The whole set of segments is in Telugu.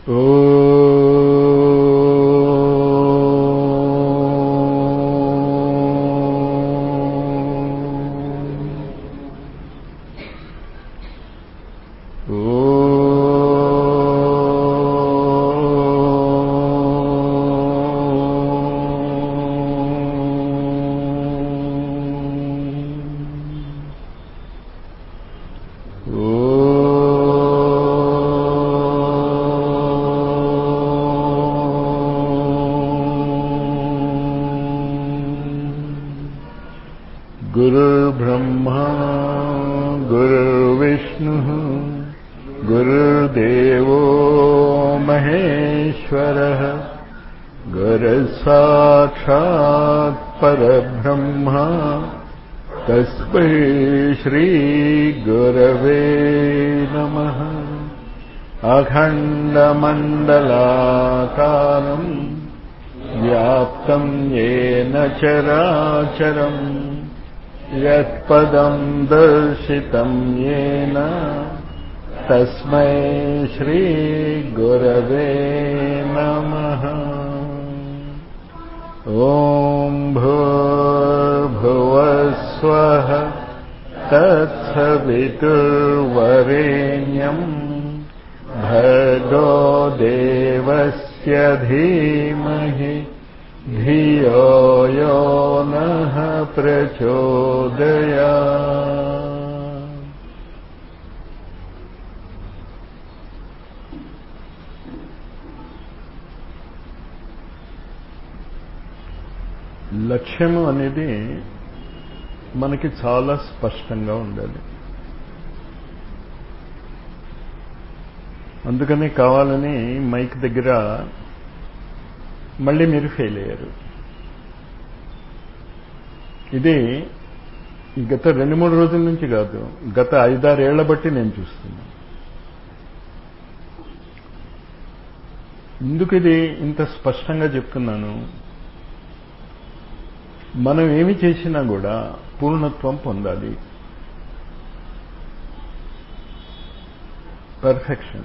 गुरुर्ब्रह्मा गुरुर्विष्णुः गुरुर्देवो महेश्वरः गुरुसाक्षात् परब्रह्मा तस्मै श्रीगुरवे नमः अखण्डमण्डलाकारम् व्याप्तम् येन चराचरम् यत्पदम् दर्शितम् येन तस्मै श्रीगुरवे नमः ॐ भूर्भुवस्वः तत्सवितुर्वरेण्यम् भर्गो देवस्य धीमहि धियो यो नः प्रचोदया లక్ష్యము అనేది మనకి చాలా స్పష్టంగా ఉండాలి అందుకని కావాలని మైక్ దగ్గర మళ్ళీ మీరు ఫెయిల్ అయ్యారు ఇది గత రెండు మూడు రోజుల నుంచి కాదు గత ఐదారేళ్ల బట్టి నేను చూస్తున్నాను ఎందుకు ఇది ఇంత స్పష్టంగా చెప్తున్నాను మనం ఏమి చేసినా కూడా పూర్ణత్వం పొందాలి పర్ఫెక్షన్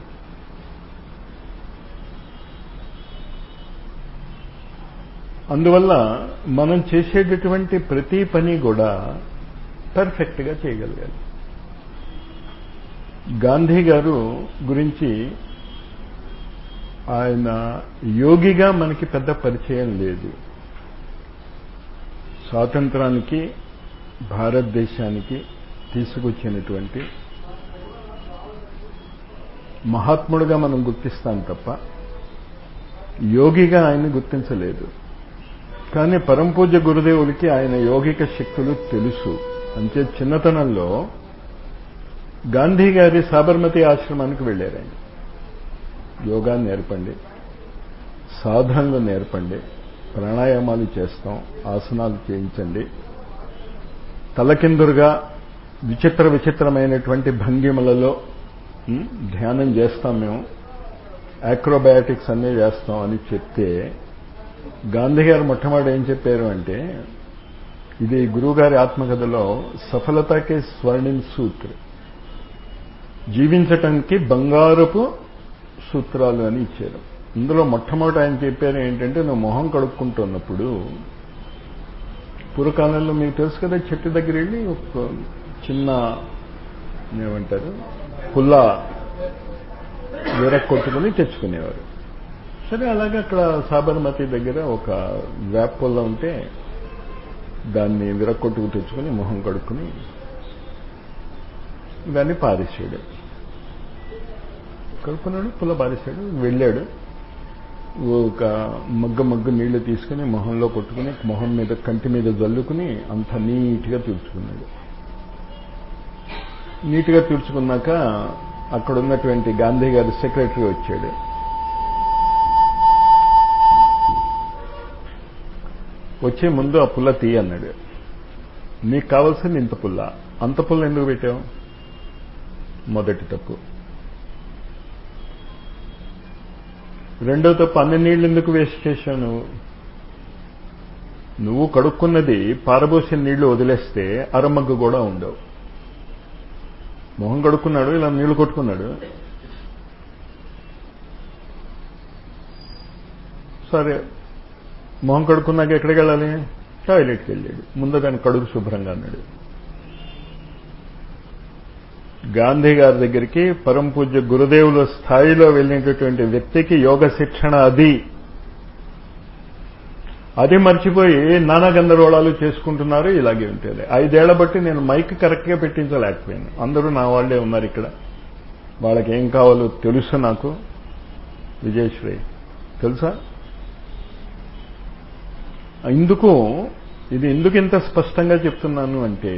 అందువల్ల మనం చేసేటటువంటి ప్రతి పని కూడా పర్ఫెక్ట్గా చేయగలగాలి గాంధీ గారు గురించి ఆయన యోగిగా మనకి పెద్ద పరిచయం లేదు స్వాతంత్రానికి భారతదేశానికి తీసుకొచ్చినటువంటి మహాత్ముడుగా మనం గుర్తిస్తాం తప్ప యోగిగా ఆయన్ని గుర్తించలేదు కానీ పరంపూజ గురుదేవులకి ఆయన యోగిక శక్తులు తెలుసు అంతే చిన్నతనంలో గాంధీ గారి సాబర్మతి ఆశ్రమానికి వెళ్ళారు ఆయన యోగా నేర్పండి సాధనలు నేర్పండి ప్రాణాయామాలు చేస్తాం ఆసనాలు చేయించండి తలకిందురుగా విచిత్ర విచిత్రమైనటువంటి భంగిమలలో ధ్యానం చేస్తాం మేము యాక్రోబయాటిక్స్ అన్నీ చేస్తాం అని చెప్తే గాంధీ గారు మొట్టమొదటి ఏం చెప్పారు అంటే ఇది గురువుగారి ఆత్మకథలో సఫలతకి స్వర్ణిం సూత్ర జీవించటానికి బంగారపు సూత్రాలు అని ఇచ్చారు ఇందులో మొట్టమొదటి ఆయన చెప్పారు ఏంటంటే నువ్వు మొహం కడుక్కుంటున్నప్పుడు పూర్వకాలంలో మీకు తెలుసు కదా చెట్టు దగ్గర వెళ్ళి ఒక చిన్న ఏమంటారు పుల్ల విరక్కొట్టుకుని తెచ్చుకునేవారు సరే అలాగే అక్కడ సాబర్మతి దగ్గర ఒక వేప పుల్ల ఉంటే దాన్ని విరక్కొట్టుకు తెచ్చుకుని మొహం కడుక్కుని దాన్ని పారేసాడు కడుక్కున్నాడు పుల్ల పారేశాడు వెళ్ళాడు ఒక మగ్గ మగ్గు నీళ్లు తీసుకుని మొహంలో కొట్టుకుని మొహం మీద కంటి మీద జల్లుకుని అంత నీట్గా తీర్చుకున్నాడు నీట్గా తీర్చుకున్నాక అక్కడ ఉన్నటువంటి గాంధీ గారి సెక్రటరీ వచ్చాడు వచ్చే ముందు ఆ పుల్ల తీ అన్నాడు నీకు కావాల్సింది ఇంత పుల్ల అంత పుల్ల ఎందుకు పెట్టావు మొదటి తప్పు రెండో తప్పు అన్ని నీళ్ళు ఎందుకు వేస్ట్ చేశావు నువ్వు నువ్వు కడుక్కున్నది పారబోసిన నీళ్లు వదిలేస్తే అరమగ్గు కూడా ఉండవు మొహం కడుక్కున్నాడు ఇలా నీళ్లు కొట్టుకున్నాడు సరే మొహం కడుక్కున్నాక ఎక్కడికి వెళ్ళాలి టాయిలెట్కి వెళ్ళాడు ముందు దాని కడుగు శుభ్రంగా అన్నాడు గాంధీ గారి దగ్గరికి పరమ పూజ్య గురుదేవుల స్థాయిలో వెళ్ళినటువంటి వ్యక్తికి యోగ శిక్షణ అది అది మర్చిపోయి నానా గందరగోళాలు చేసుకుంటున్నారు ఇలాగే ఉంటుంది ఐదేళ్ల బట్టి నేను మైక్ కరెక్ట్గా పెట్టించలేకపోయాను అందరూ నా వాళ్లే ఉన్నారు ఇక్కడ వాళ్ళకి ఏం కావాలో తెలుసు నాకు విజయశ్రీ తెలుసా ఇందుకు ఇది ఎందుకు ఇంత స్పష్టంగా చెప్తున్నాను అంటే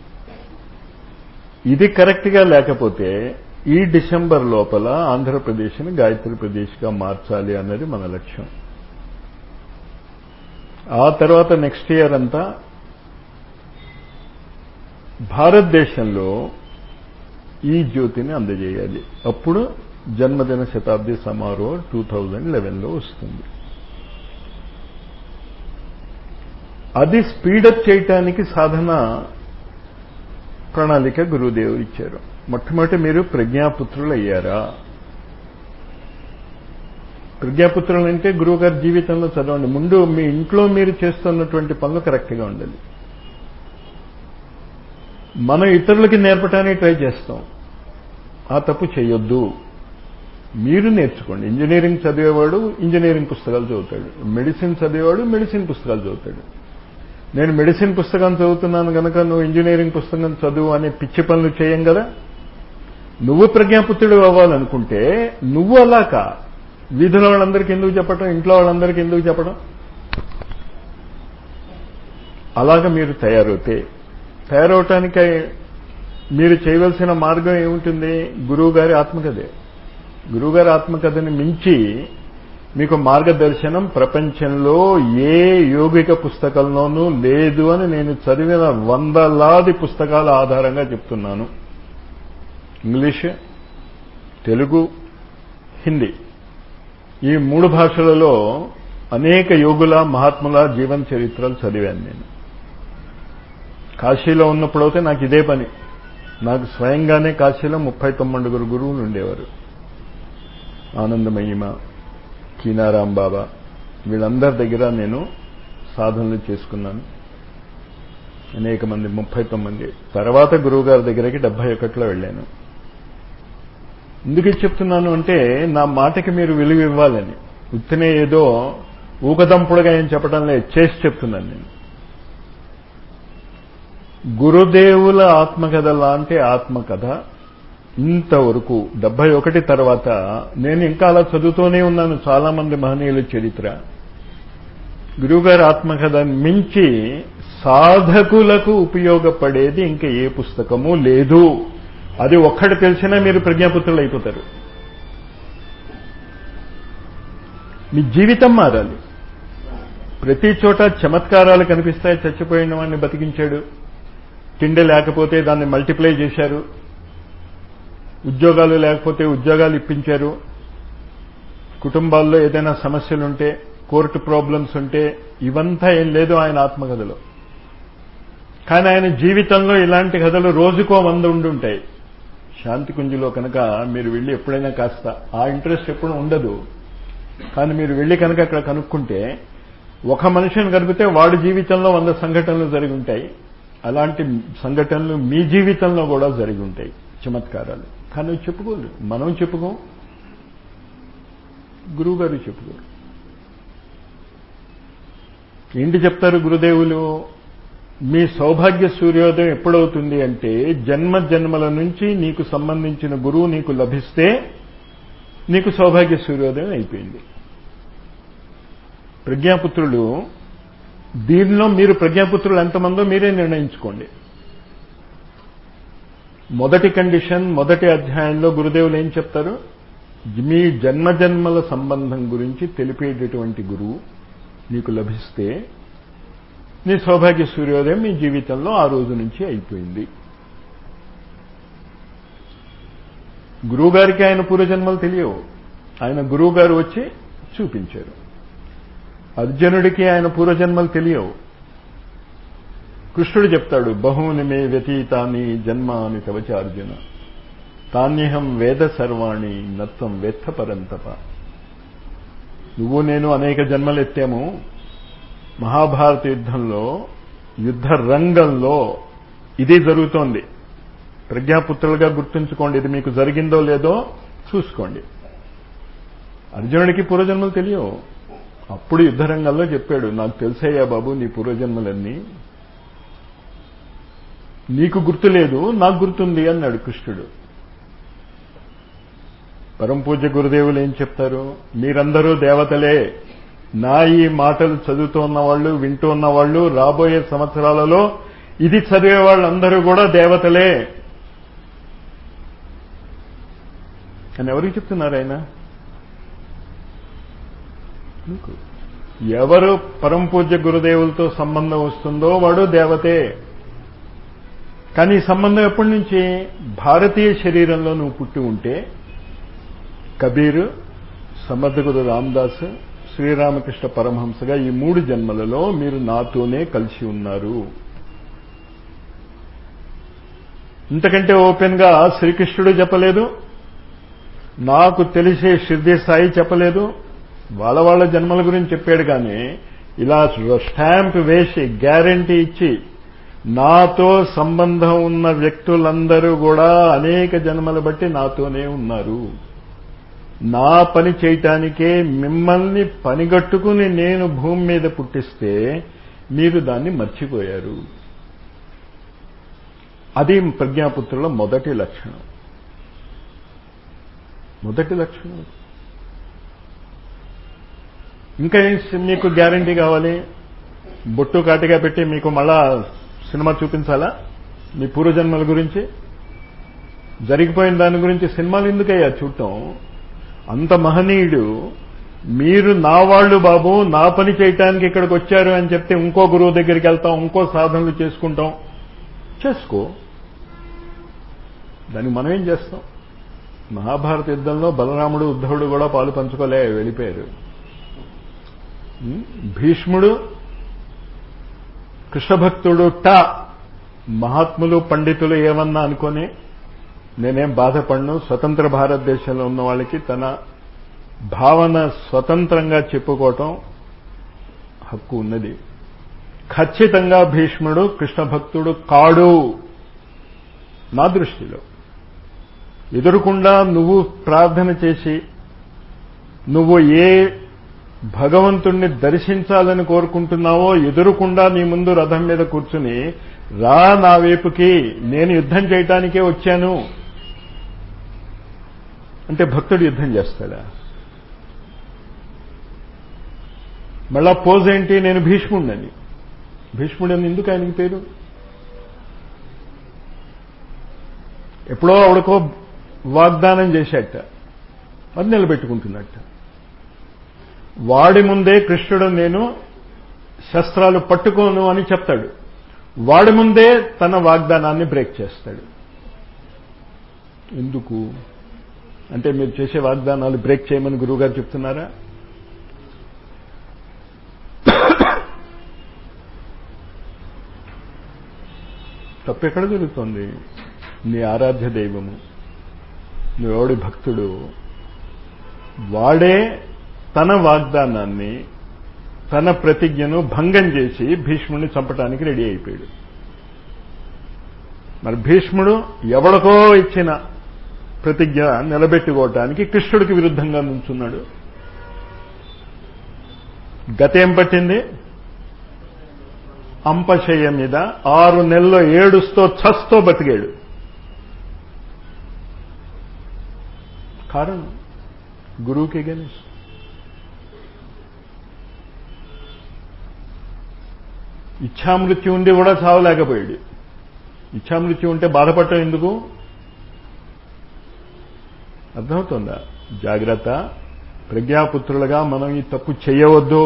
ఇది కరెక్ట్గా లేకపోతే ఈ డిసెంబర్ లోపల ఆంధ్రప్రదేశ్ని గాయత్రి ప్రదేశ్గా మార్చాలి అన్నది మన లక్ష్యం ఆ తర్వాత నెక్స్ట్ ఇయర్ అంతా భారతదేశంలో ఈ జ్యోతిని అందజేయాలి అప్పుడు జన్మదిన శతాబ్ది సమారోహం టూ థౌజండ్ లెవెన్లో వస్తుంది అది స్పీడప్ చేయటానికి సాధన ప్రణాళిక గురుదేవులు ఇచ్చారు మొట్టమొదటి మీరు ప్రజ్ఞాపుత్రులు అయ్యారా ప్రజ్ఞాపుత్రులు అంటే గురువు గారి జీవితంలో చదవండి ముందు మీ ఇంట్లో మీరు చేస్తున్నటువంటి పనులు కరెక్ట్గా ఉండాలి మనం ఇతరులకి నేర్పడానికి ట్రై చేస్తాం ఆ తప్పు చేయొద్దు మీరు నేర్చుకోండి ఇంజనీరింగ్ చదివేవాడు ఇంజనీరింగ్ పుస్తకాలు చదువుతాడు మెడిసిన్ చదివేవాడు మెడిసిన్ పుస్తకాలు చదువుతాడు నేను మెడిసిన్ పుస్తకం చదువుతున్నాను కనుక నువ్వు ఇంజనీరింగ్ పుస్తకం చదువు అనే పిచ్చి పనులు చేయం కదా నువ్వు ప్రజ్ఞాపుత్రుడు అవ్వాలనుకుంటే నువ్వు అలాక వీధిలో వాళ్ళందరికీ ఎందుకు చెప్పడం ఇంట్లో వాళ్ళందరికీ ఎందుకు చెప్పడం అలాగ మీరు తయారవుతే తయారవటానికి మీరు చేయవలసిన మార్గం ఏముంటుంది గురువు గారి ఆత్మకథే గురువుగారి ఆత్మకథని మించి మీకు మార్గదర్శనం ప్రపంచంలో ఏ యోగిక పుస్తకంలోనూ లేదు అని నేను చదివిన వందలాది పుస్తకాల ఆధారంగా చెప్తున్నాను ఇంగ్లీష్ తెలుగు హిందీ ఈ మూడు భాషలలో అనేక యోగుల మహాత్ముల జీవన చరిత్రలు చదివాను నేను కాశీలో ఉన్నప్పుడైతే నాకు ఇదే పని నాకు స్వయంగానే కాశీలో ముప్పై తొమ్మిదిగురు గురువులు ఉండేవారు ఆనందమయ్యమ కీనారాం బాబా వీళ్ళందరి దగ్గర నేను సాధనలు చేసుకున్నాను అనేక మంది ముప్పై తొమ్మిది తర్వాత గురువుగారి దగ్గరికి డెబ్బై ఒకటిలో వెళ్ళాను ఎందుకు చెప్తున్నాను అంటే నా మాటకి మీరు విలువ ఇవ్వాలని ఉత్తనే ఏదో ఊకదంపుడుగా ఏం చెప్పడం లేదు చేసి చెప్తున్నాను నేను గురుదేవుల ఆత్మకథ లాంటి ఆత్మకథ ఇంతవరకు డెబ్బై ఒకటి తర్వాత నేను ఇంకా అలా చదువుతూనే ఉన్నాను చాలా మంది మహనీయుల చరిత్ర గురువుగారి ఆత్మకథ మించి సాధకులకు ఉపయోగపడేది ఇంకా ఏ పుస్తకము లేదు అది ఒక్కటి తెలిసినా మీరు ప్రజ్ఞాపుత్రులు అయిపోతారు మీ జీవితం మారాలి ప్రతి చోట చమత్కారాలు కనిపిస్తాయి చచ్చిపోయిన వాడిని బతికించాడు తిండి లేకపోతే దాన్ని మల్టిప్లై చేశారు ఉద్యోగాలు లేకపోతే ఉద్యోగాలు ఇప్పించారు కుటుంబాల్లో ఏదైనా సమస్యలుంటే కోర్టు ప్రాబ్లమ్స్ ఉంటే ఇవంతా ఏం లేదు ఆయన ఆత్మకథలో కానీ ఆయన జీవితంలో ఇలాంటి కథలు రోజుకో వంద ఉండుంటాయి శాంతి కుంజులో కనుక మీరు వెళ్ళి ఎప్పుడైనా కాస్త ఆ ఇంట్రెస్ట్ ఎప్పుడు ఉండదు కానీ మీరు వెళ్ళి కనుక అక్కడ కనుక్కుంటే ఒక మనిషిని కలిపితే వాడి జీవితంలో వంద సంఘటనలు జరిగి ఉంటాయి అలాంటి సంఘటనలు మీ జీవితంలో కూడా జరిగి ఉంటాయి చమత్కారాలు కానీ చెప్పుకోరు మనం చెప్పుకోం గురువు గారు చెప్పుకోరు ఏంటి చెప్తారు గురుదేవులు మీ సౌభాగ్య సూర్యోదయం ఎప్పుడవుతుంది అంటే జన్మ జన్మల నుంచి నీకు సంబంధించిన గురువు నీకు లభిస్తే నీకు సౌభాగ్య సూర్యోదయం అయిపోయింది ప్రజ్ఞాపుత్రులు దీనిలో మీరు ప్రజ్ఞాపుత్రులు ఎంతమందో మీరే నిర్ణయించుకోండి మొదటి కండిషన్ మొదటి అధ్యాయంలో గురుదేవులు ఏం చెప్తారు మీ జన్మ జన్మల సంబంధం గురించి తెలిపేటటువంటి గురువు నీకు లభిస్తే నీ సౌభాగ్య సూర్యోదయం మీ జీవితంలో ఆ రోజు నుంచి అయిపోయింది గురువుగారికి ఆయన పూర్వజన్మలు తెలియవు ఆయన గురువుగారు వచ్చి చూపించారు అర్జునుడికి ఆయన పూర్వజన్మలు తెలియవు కృష్ణుడు చెప్తాడు బహూని మే వ్యతీతాని జన్మాని తవచ అర్జున తాన్యహం వేద సర్వాణి నత్వం వెత్త పరంతప నువ్వు నేను అనేక జన్మలు ఎత్తాము మహాభారత యుద్ధంలో యుద్ధ రంగంలో ఇది జరుగుతోంది ప్రజ్ఞాపుత్రులుగా గుర్తుంచుకోండి ఇది మీకు జరిగిందో లేదో చూసుకోండి అర్జునుడికి పూర్వజన్మలు తెలియవు అప్పుడు యుద్ధ రంగంలో చెప్పాడు నాకు తెలిసయ్యా బాబు నీ పూర్వజన్మలన్నీ నీకు గుర్తులేదు నాకు గుర్తుంది అన్నాడు కృష్ణుడు పరంపూజ్య గురుదేవులు ఏం చెప్తారు మీరందరూ దేవతలే నా ఈ మాటలు చదువుతున్న వాళ్ళు వింటూ ఉన్న వాళ్ళు రాబోయే సంవత్సరాలలో ఇది చదివే వాళ్ళందరూ కూడా దేవతలే అని ఎవరికి చెప్తున్నారు ఆయన మీకు ఎవరు పరంపూజ్య గురుదేవులతో సంబంధం వస్తుందో వాడు దేవతే కానీ ఈ సంబంధం ఎప్పటి నుంచి భారతీయ శరీరంలో నువ్వు పుట్టి ఉంటే కబీర్ సమర్థ గురు రామదాస్ శ్రీరామకృష్ణ పరమహంసగా ఈ మూడు జన్మలలో మీరు నాతోనే కలిసి ఉన్నారు ఇంతకంటే ఓపెన్ గా శ్రీకృష్ణుడు చెప్పలేదు నాకు తెలిసే షిర్దీ సాయి చెప్పలేదు వాళ్ళ వాళ్ళ జన్మల గురించి చెప్పాడు కానీ ఇలా స్టాంప్ వేసి గ్యారంటీ ఇచ్చి నాతో సంబంధం ఉన్న వ్యక్తులందరూ కూడా అనేక జన్మలు బట్టి నాతోనే ఉన్నారు నా పని చేయటానికే మిమ్మల్ని పనిగట్టుకుని నేను భూమి మీద పుట్టిస్తే మీరు దాన్ని మర్చిపోయారు అది ప్రజ్ఞాపుత్రుల మొదటి లక్షణం మొదటి లక్షణం ఇంకా ఏం మీకు గ్యారంటీ కావాలి బొట్టు కాటిగా పెట్టి మీకు మళ్ళా సినిమా చూపించాలా మీ పూర్వజన్మల గురించి జరిగిపోయిన దాని గురించి సినిమాలు ఎందుకయ్యా చూడటం అంత మహనీయుడు మీరు నా వాళ్ళు బాబు నా పని చేయటానికి ఇక్కడికి వచ్చారు అని చెప్తే ఇంకో గురువు దగ్గరికి వెళ్తాం ఇంకో సాధనలు చేసుకుంటాం చేసుకో దానికి మనం ఏం చేస్తాం మహాభారత యుద్ధంలో బలరాముడు ఉద్ధవుడు కూడా పాలు పంచుకోలే వెళ్ళిపోయారు భీష్ముడు కృష్ణభక్తుడు టా మహాత్ములు పండితులు ఏమన్నా అనుకొని నేనేం బాధపడను స్వతంత్ర భారతదేశంలో ఉన్న వాళ్ళకి తన భావన స్వతంత్రంగా చెప్పుకోవటం హక్కు ఉన్నది ఖచ్చితంగా భీష్ముడు కృష్ణ భక్తుడు కాడు నా దృష్టిలో ఎదురుకుండా నువ్వు ప్రార్థన చేసి నువ్వు ఏ భగవంతుణ్ణి దర్శించాలని కోరుకుంటున్నావో ఎదురుకుండా నీ ముందు రథం మీద కూర్చుని రా నా వైపుకి నేను యుద్ధం చేయటానికే వచ్చాను అంటే భక్తుడు యుద్ధం చేస్తాడా మళ్ళా పోజ్ ఏంటి నేను భీష్ముడిని భీష్ముడని ఎందుకు ఆయనకి పేరు ఎప్పుడో ఆవిడకో వాగ్దానం చేశాట అది నిలబెట్టుకుంటున్నట్ట వాడి ముందే కృష్ణుడు నేను శస్త్రాలు పట్టుకోను అని చెప్తాడు వాడి ముందే తన వాగ్దానాన్ని బ్రేక్ చేస్తాడు ఎందుకు అంటే మీరు చేసే వాగ్దానాలు బ్రేక్ చేయమని గురువుగారు చెప్తున్నారా తప్పెక్కడ జరుగుతోంది నీ ఆరాధ్య దైవము నువ్వెవడి భక్తుడు వాడే తన వాగ్దానాన్ని తన ప్రతిజ్ఞను భంగం చేసి భీష్ముడిని చంపడానికి రెడీ అయిపోయాడు మరి భీష్ముడు ఎవడికో ఇచ్చిన ప్రతిజ్ఞ నిలబెట్టుకోవటానికి కృష్ణుడికి విరుద్ధంగా నుంచున్నాడు గతేం పట్టింది అంపశయ్య మీద ఆరు నెలల్లో ఏడుస్తో చస్తో బతికాడు కారణం గురువుకి గణేష్ ఇచ్ఛామృత్యు ఉండి కూడా చావలేకపోయాడు ఇచ్ఛామృత్యు ఉంటే బాధపడటం ఎందుకు అర్థమవుతుందా జాగ్రత్త ప్రజ్ఞాపుత్రులుగా మనం ఈ తప్పు చేయవద్దు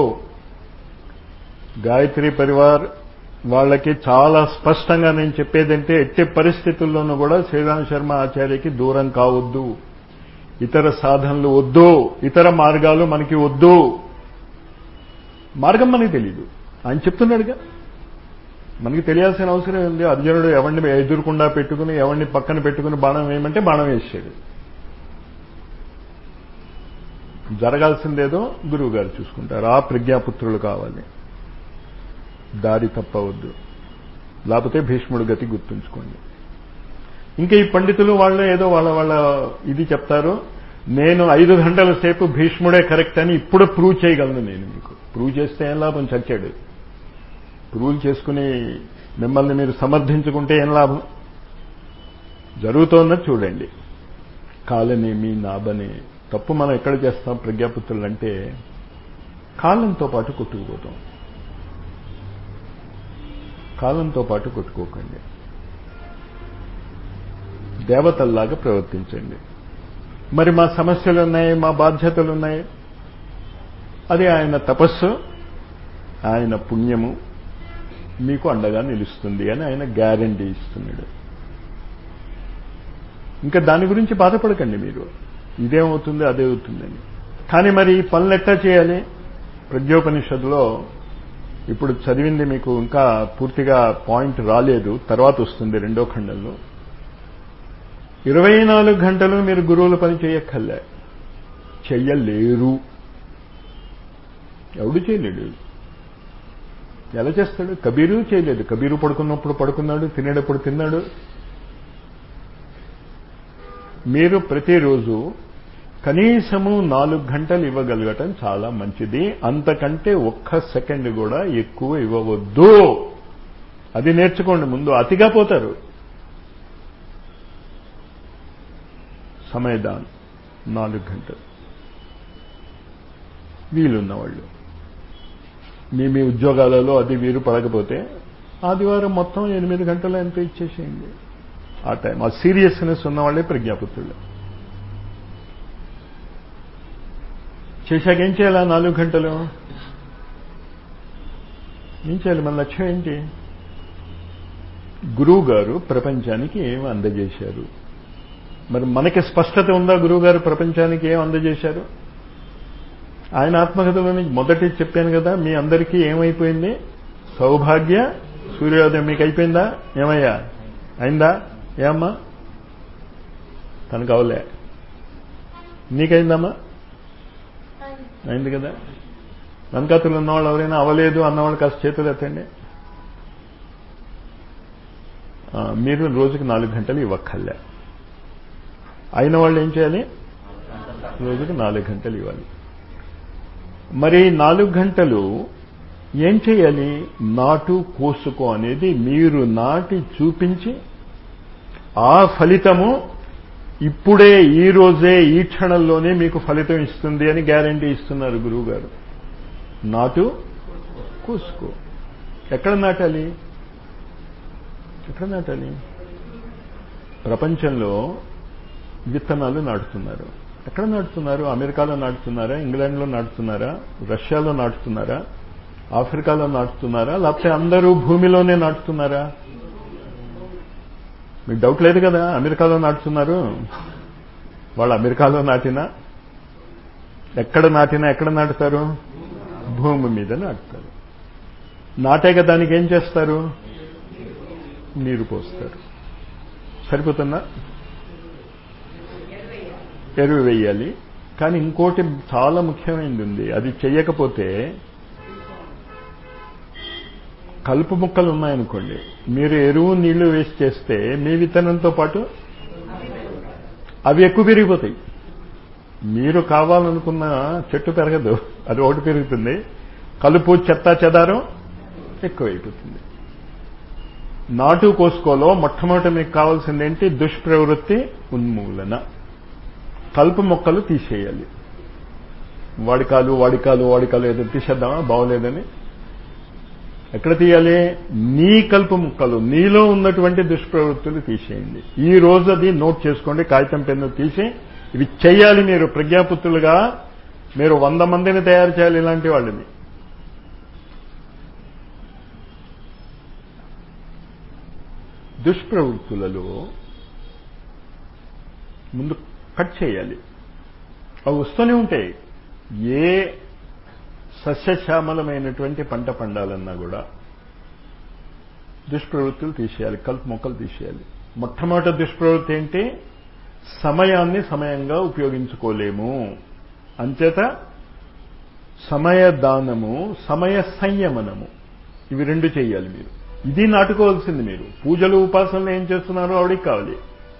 గాయత్రి పరివార్ వాళ్ళకి చాలా స్పష్టంగా నేను చెప్పేదంటే ఎట్టి పరిస్థితుల్లోనూ కూడా శ్రీరామ్ శర్మ ఆచార్యకి దూరం కావద్దు ఇతర సాధనలు వద్దు ఇతర మార్గాలు మనకి వద్దు మార్గం మనకి తెలియదు ఆయన చెప్తున్నాడుగా మనకి తెలియాల్సిన అవసరం ఉంది అర్జునుడు ఎవరిని ఎదురుకుండా పెట్టుకుని ఎవరిని పక్కన పెట్టుకుని బాణం వేయమంటే బాణం వేసాడు జరగాల్సిందేదో గురువు గారు చూసుకుంటారు ఆ ప్రజ్ఞాపుత్రులు కావాలి దారి తప్పవద్దు లేకపోతే భీష్ముడు గతి గుర్తుంచుకోండి ఇంకా ఈ పండితులు వాళ్ళు ఏదో వాళ్ళ వాళ్ళ ఇది చెప్తారు నేను ఐదు గంటల సేపు భీష్ముడే కరెక్ట్ అని ఇప్పుడు ప్రూవ్ చేయగలను నేను మీకు ప్రూవ్ చేస్తే ఏం లాభం చచ్చాడు ప్రూవ్ చేసుకుని మిమ్మల్ని మీరు సమర్థించుకుంటే ఏం లాభం జరుగుతోన్నది చూడండి కాలనేమి నాబనే తప్పు మనం ఎక్కడ చేస్తాం ప్రజ్ఞాపుత్రులు అంటే కాలంతో పాటు కొట్టుకుపోతాం కాలంతో పాటు కొట్టుకోకండి దేవతల్లాగా ప్రవర్తించండి మరి మా సమస్యలు ఉన్నాయి మా బాధ్యతలు ఉన్నాయి అది ఆయన తపస్సు ఆయన పుణ్యము మీకు అండగా నిలుస్తుంది అని ఆయన గ్యారంటీ ఇస్తున్నాడు ఇంకా దాని గురించి బాధపడకండి మీరు ఇదేమవుతుంది అదే అవుతుందని కానీ మరి ఈ పనులు ఎట్లా చేయాలి ప్రజ్ఞోపనిషత్తులో ఇప్పుడు చదివింది మీకు ఇంకా పూర్తిగా పాయింట్ రాలేదు తర్వాత వస్తుంది రెండో ఖండంలో ఇరవై నాలుగు గంటలు మీరు గురువుల పని చేయక్కర్లే చెయ్యలేరు ఎవడు చేయలేడు ఎలా చేస్తాడు కబీరు చేయలేదు కబీరు పడుకున్నప్పుడు పడుకున్నాడు తినేటప్పుడు తిన్నాడు మీరు ప్రతిరోజు కనీసము నాలుగు గంటలు ఇవ్వగలగటం చాలా మంచిది అంతకంటే ఒక్క సెకండ్ కూడా ఎక్కువ ఇవ్వవద్దు అది నేర్చుకోండి ముందు అతిగా పోతారు సమయదాన్ నాలుగు గంటలు వీలున్నవాళ్ళు మీ మీ ఉద్యోగాలలో అది వీరు పడకపోతే ఆదివారం మొత్తం ఎనిమిది గంటలు ఎంత ఇచ్చేసేయండి ఆ టైం ఆ సీరియస్నెస్ ఉన్నవాళ్ళే ప్రజ్ఞాపుత్రులు చేశాక ఏం చేయాలా నాలుగు గంటలు ఏం చేయాలి మన లక్ష్యం ఏంటి గురువు గారు ప్రపంచానికి ఏం అందజేశారు మరి మనకి స్పష్టత ఉందా గురువు గారు ప్రపంచానికి ఏం అందజేశారు ఆయన ఆత్మకథలోని మొదటి చెప్పాను కదా మీ అందరికీ ఏమైపోయింది సౌభాగ్య సూర్యోదయం మీకు అయిపోయిందా ఏమయ్యా అయిందా ఏమ్మా తనకు అవలే నీకైందమ్మా అయింది కదా వెనకాతలు ఉన్నవాళ్ళు ఎవరైనా అవలేదు అన్నవాళ్ళు కాస్త చేతులు ఎత్తండి మీరు రోజుకి నాలుగు గంటలు ఇవ్వక్కర్లే అయిన వాళ్ళు ఏం చేయాలి రోజుకి నాలుగు గంటలు ఇవ్వాలి మరి నాలుగు గంటలు ఏం చేయాలి నాటు కోసుకో అనేది మీరు నాటి చూపించి ఆ ఫలితము ఇప్పుడే ఈ రోజే ఈ క్షణంలోనే మీకు ఫలితం ఇస్తుంది అని గ్యారంటీ ఇస్తున్నారు గురువు గారు నాటు కోసుకో ఎక్కడ నాటాలి ఎక్కడ నాటాలి ప్రపంచంలో విత్తనాలు నాటుతున్నారు ఎక్కడ నాటుతున్నారు అమెరికాలో నాటుతున్నారా ఇంగ్లాండ్లో నాటుతున్నారా రష్యాలో నాటుతున్నారా ఆఫ్రికాలో నాటుతున్నారా లేకపోతే అందరూ భూమిలోనే నాటుతున్నారా మీకు డౌట్ లేదు కదా అమెరికాలో నాటుతున్నారు వాళ్ళు అమెరికాలో నాటినా ఎక్కడ నాటినా ఎక్కడ నాటుతారు భూమి మీద నాటుతారు నాటాక దానికి ఏం చేస్తారు నీరు పోస్తారు సరిపోతుందా ఎరువు వేయాలి కానీ ఇంకోటి చాలా ముఖ్యమైనది ఉంది అది చెయ్యకపోతే కలుపు ముక్కలు ఉన్నాయనుకోండి మీరు ఎరువు నీళ్లు వేసి చేస్తే మీ విత్తనంతో పాటు అవి ఎక్కువ పెరిగిపోతాయి మీరు కావాలనుకున్న చెట్టు పెరగదు అది ఒకటి పెరుగుతుంది కలుపు చెత్త చెదారం ఎక్కువైపోతుంది నాటు కోసుకోలో మొట్టమొదటి మీకు కావాల్సిందేంటి దుష్ప్రవృత్తి ఉన్మూలన కలుపు మొక్కలు తీసేయాలి వాడికాలు వాడికాలు వాడికాలు ఏదో తీసేద్దామా బాగోలేదని ఎక్కడ తీయాలి నీ కలుపు ముక్కలు నీలో ఉన్నటువంటి దుష్ప్రవృత్తులు తీసేయండి ఈ రోజు అది నోట్ చేసుకోండి కాగితం పెన్ను తీసి ఇవి చెయ్యాలి మీరు ప్రజ్ఞాపుత్రులుగా మీరు వంద మందిని తయారు చేయాలి ఇలాంటి వాళ్ళని దుష్ప్రవృత్తులలో ముందు కట్ చేయాలి అవి వస్తూనే ఉంటాయి ఏ సస్యశ్యామలమైనటువంటి పంట పండాలన్నా కూడా దుష్ప్రవృత్తులు తీసేయాలి కలుపు మొక్కలు తీసేయాలి మొట్టమొదటి దుష్ప్రవృత్తి ఏంటి సమయాన్ని సమయంగా ఉపయోగించుకోలేము అంచేత సమయ దానము సమయ సంయమనము ఇవి రెండు చేయాలి మీరు ఇది నాటుకోవాల్సింది మీరు పూజలు ఉపాసనలు ఏం చేస్తున్నారో ఆవిడికి కావాలి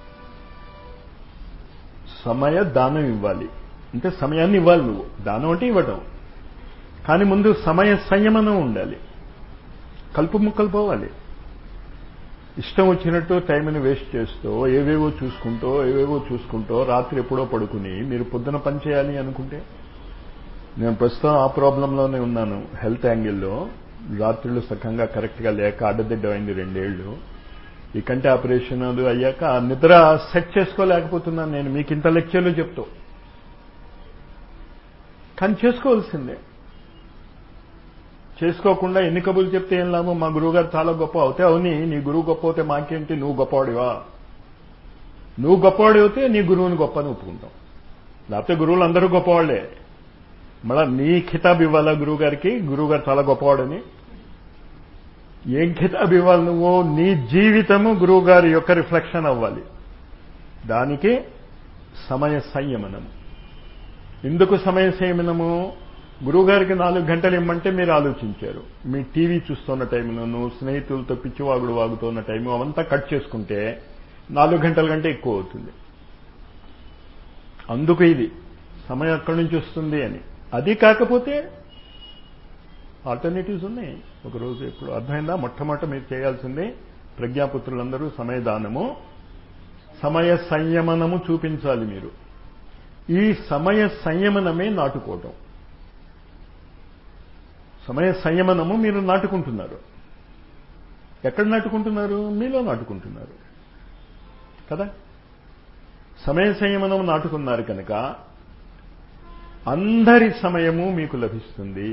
సమయ దానం ఇవ్వాలి అంటే సమయాన్ని ఇవ్వాలి నువ్వు దానం అంటే ఇవ్వటం కానీ ముందు సమయ సంయమనం ఉండాలి కలుపు ముక్కలు పోవాలి ఇష్టం వచ్చినట్టు టైంని వేస్ట్ చేస్తూ ఏవేవో చూసుకుంటూ ఏవేవో చూసుకుంటూ రాత్రి ఎప్పుడో పడుకుని మీరు పొద్దున పని చేయాలి అనుకుంటే నేను ప్రస్తుతం ఆ ప్రాబ్లంలోనే ఉన్నాను హెల్త్ యాంగిల్లో రాత్రులు సఖంగా కరెక్ట్గా లేక అడ్డదిడ్డమైంది రెండేళ్లు ఈ కంటి ఆపరేషన్ అది అయ్యాక ఆ నిద్ర సెట్ చేసుకోలేకపోతున్నాను నేను మీకు ఇంత లెక్చర్లు చెప్తూ కానీ చేసుకోవాల్సిందే చేసుకోకుండా ఎన్ని కబుర్లు చెప్తే ఏం లాభం మా గురువుగారు చాలా గొప్ప అవుతే అవుని నీ గురువు గొప్ప అవుతే మాకేంటి నువ్వు గొప్పవాడివా నువ్వు గొప్పవాడి అవుతే నీ గురువుని గొప్ప అని ఒప్పుకుంటాం లేకపోతే గురువులు అందరూ గొప్పవాళ్లే మళ్ళా నీ ఖితాబ్ ఇవ్వాలా గురువు గారికి గురువు గారు చాలా గొప్పవాడని ఏం ఖితాబ్ ఇవ్వాలి నువ్వు నీ జీవితము గురువు గారి యొక్క రిఫ్లెక్షన్ అవ్వాలి దానికి సమయ సంయమనం ఎందుకు సమయ సంయమనము గురువుగారికి నాలుగు గంటలు ఇమ్మంటే మీరు ఆలోచించారు మీ టీవీ చూస్తున్న టైంలోను స్నేహితులతో పిచ్చివాగుడు వాగుతున్న టైము అవంతా కట్ చేసుకుంటే నాలుగు గంటల కంటే ఎక్కువ అవుతుంది అందుకు ఇది సమయం ఎక్కడి నుంచి వస్తుంది అని అది కాకపోతే ఆల్టర్నేటివ్స్ ఉన్నాయి ఒకరోజు ఎప్పుడు అర్థమైందా మొట్టమొదట మీరు చేయాల్సింది ప్రజ్ఞాపుత్రులందరూ సమయదానము సమయ సంయమనము చూపించాలి మీరు ఈ సమయ సంయమనమే నాటుకోవటం సమయ సంయమనము మీరు నాటుకుంటున్నారు ఎక్కడ నాటుకుంటున్నారు మీలో నాటుకుంటున్నారు కదా సమయ సంయమనం నాటుకున్నారు కనుక అందరి సమయము మీకు లభిస్తుంది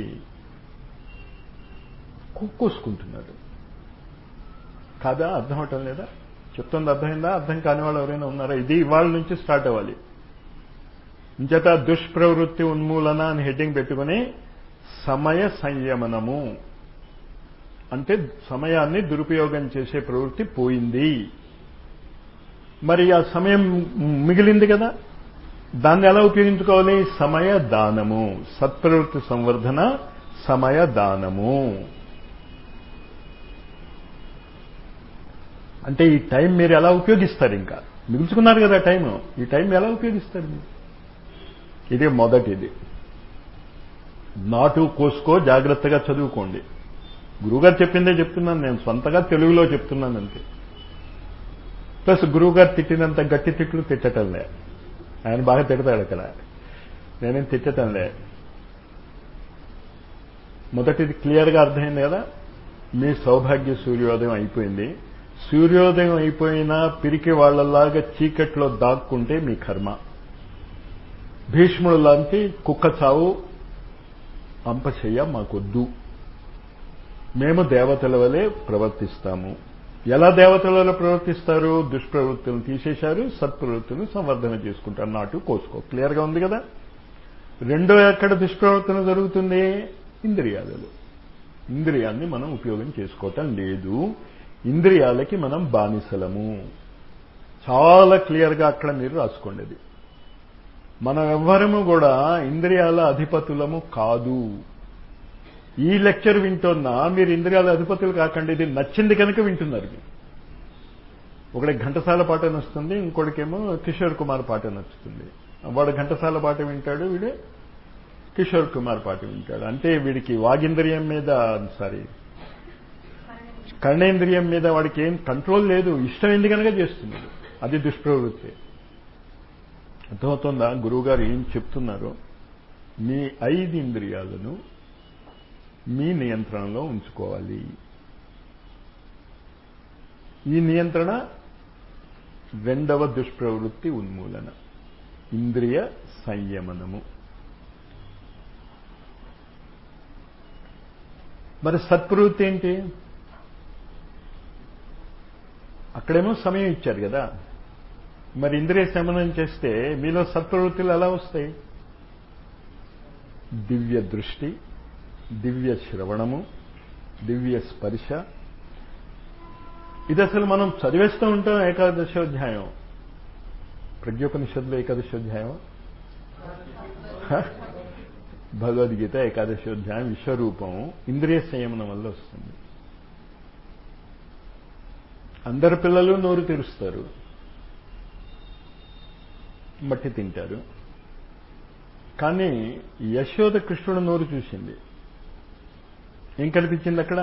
కుక్కోసుకుంటున్నారు కాదా అర్థం అవటం లేదా చెప్తుంది అర్థమైందా అర్థం కాని వాళ్ళు ఎవరైనా ఉన్నారా ఇది ఇవాళ నుంచి స్టార్ట్ అవ్వాలి ఇంచేత దుష్ప్రవృత్తి ఉన్మూలన అని హెడ్డింగ్ పెట్టుకుని సమయ సంయమనము అంటే సమయాన్ని దురుపయోగం చేసే ప్రవృత్తి పోయింది మరి ఆ సమయం మిగిలింది కదా దాన్ని ఎలా ఉపయోగించుకోవాలి సమయ దానము సత్ప్రవృత్తి సంవర్ధన సమయ దానము అంటే ఈ టైం మీరు ఎలా ఉపయోగిస్తారు ఇంకా మిగుల్చుకున్నారు కదా టైం ఈ టైం ఎలా ఉపయోగిస్తారు మీరు ఇది మొదటిది నాటు కోసుకో జాగ్రత్తగా చదువుకోండి గురువుగారు చెప్పిందే చెప్తున్నాను నేను సొంతగా తెలుగులో చెప్తున్నాను అంతే ప్లస్ గురువుగారు తిట్టినంత గట్టి తిట్లు తిట్టటంలే ఆయన బాగా తిడతాడు అక్కడ నేనేం తిట్టటంలే మొదటిది క్లియర్గా అర్థమైంది కదా మీ సౌభాగ్య సూర్యోదయం అయిపోయింది సూర్యోదయం అయిపోయినా పిరికి వాళ్లలాగా చీకట్లో దాక్కుంటే మీ కర్మ భీష్ముడు లాంటి కుక్క చావు అంపశయ్య మాకొద్దు మేము దేవతల వలె ప్రవర్తిస్తాము ఎలా దేవతల వల్ల ప్రవర్తిస్తారు దుష్ప్రవృత్తులను తీసేశారు సత్ప్రవృత్తులను సంవర్ధన చేసుకుంటారు నాటు కోసుకో క్లియర్గా ఉంది కదా రెండో ఎక్కడ దుష్ప్రవర్తన జరుగుతుంది ఇంద్రియాలలో ఇంద్రియాన్ని మనం ఉపయోగం చేసుకోవటం లేదు ఇంద్రియాలకి మనం బానిసలము చాలా క్లియర్గా అక్కడ మీరు రాసుకోండి అది మనం ఎవ్వరము కూడా ఇంద్రియాల అధిపతులము కాదు ఈ లెక్చర్ వింటున్నా మీరు ఇంద్రియాల అధిపతులు కాకండి ఇది నచ్చింది కనుక వింటున్నారు ఒకటి ఘంటసాల పాట నచ్చుతుంది ఇంకోటికేమో కిషోర్ కుమార్ పాట నచ్చుతుంది వాడు ఘంటసాల పాట వింటాడు వీడు కిషోర్ కుమార్ పాట వింటాడు అంటే వీడికి వాగింద్రియం మీద సారీ కర్ణేంద్రియం మీద వాడికి ఏం కంట్రోల్ లేదు ఇష్టం ఎందుకు కనుక చేస్తున్నాడు అది దుష్ప్రవృత్తి అర్థమవుతుందా గురువుగారు ఏం చెప్తున్నారో మీ ఐదు ఇంద్రియాలను మీ నియంత్రణలో ఉంచుకోవాలి ఈ నియంత్రణ రెండవ దుష్ప్రవృత్తి ఉన్మూలన ఇంద్రియ సంయమనము మరి సత్ప్రవృత్తి ఏంటి అక్కడేమో సమయం ఇచ్చారు కదా మరి ఇంద్రియ శమనం చేస్తే మీలో సత్ప్రవృత్తులు ఎలా వస్తాయి దివ్య దృష్టి దివ్య శ్రవణము దివ్య స్పర్శ ఇది అసలు మనం చదివేస్తూ ఉంటాం ఏకాదశోధ్యాయం ప్రజ్ఞోపనిషత్తులో ఏకాదశోధ్యాయం భగవద్గీత ఏకాదశోధ్యాయం విశ్వరూపం ఇంద్రియ సంయమనం వల్ల వస్తుంది అందరు పిల్లలు నోరు తెరుస్తారు మట్టి తింటారు కానీ యశోద కృష్ణుడు నోరు చూసింది ఏం కనిపించింది అక్కడ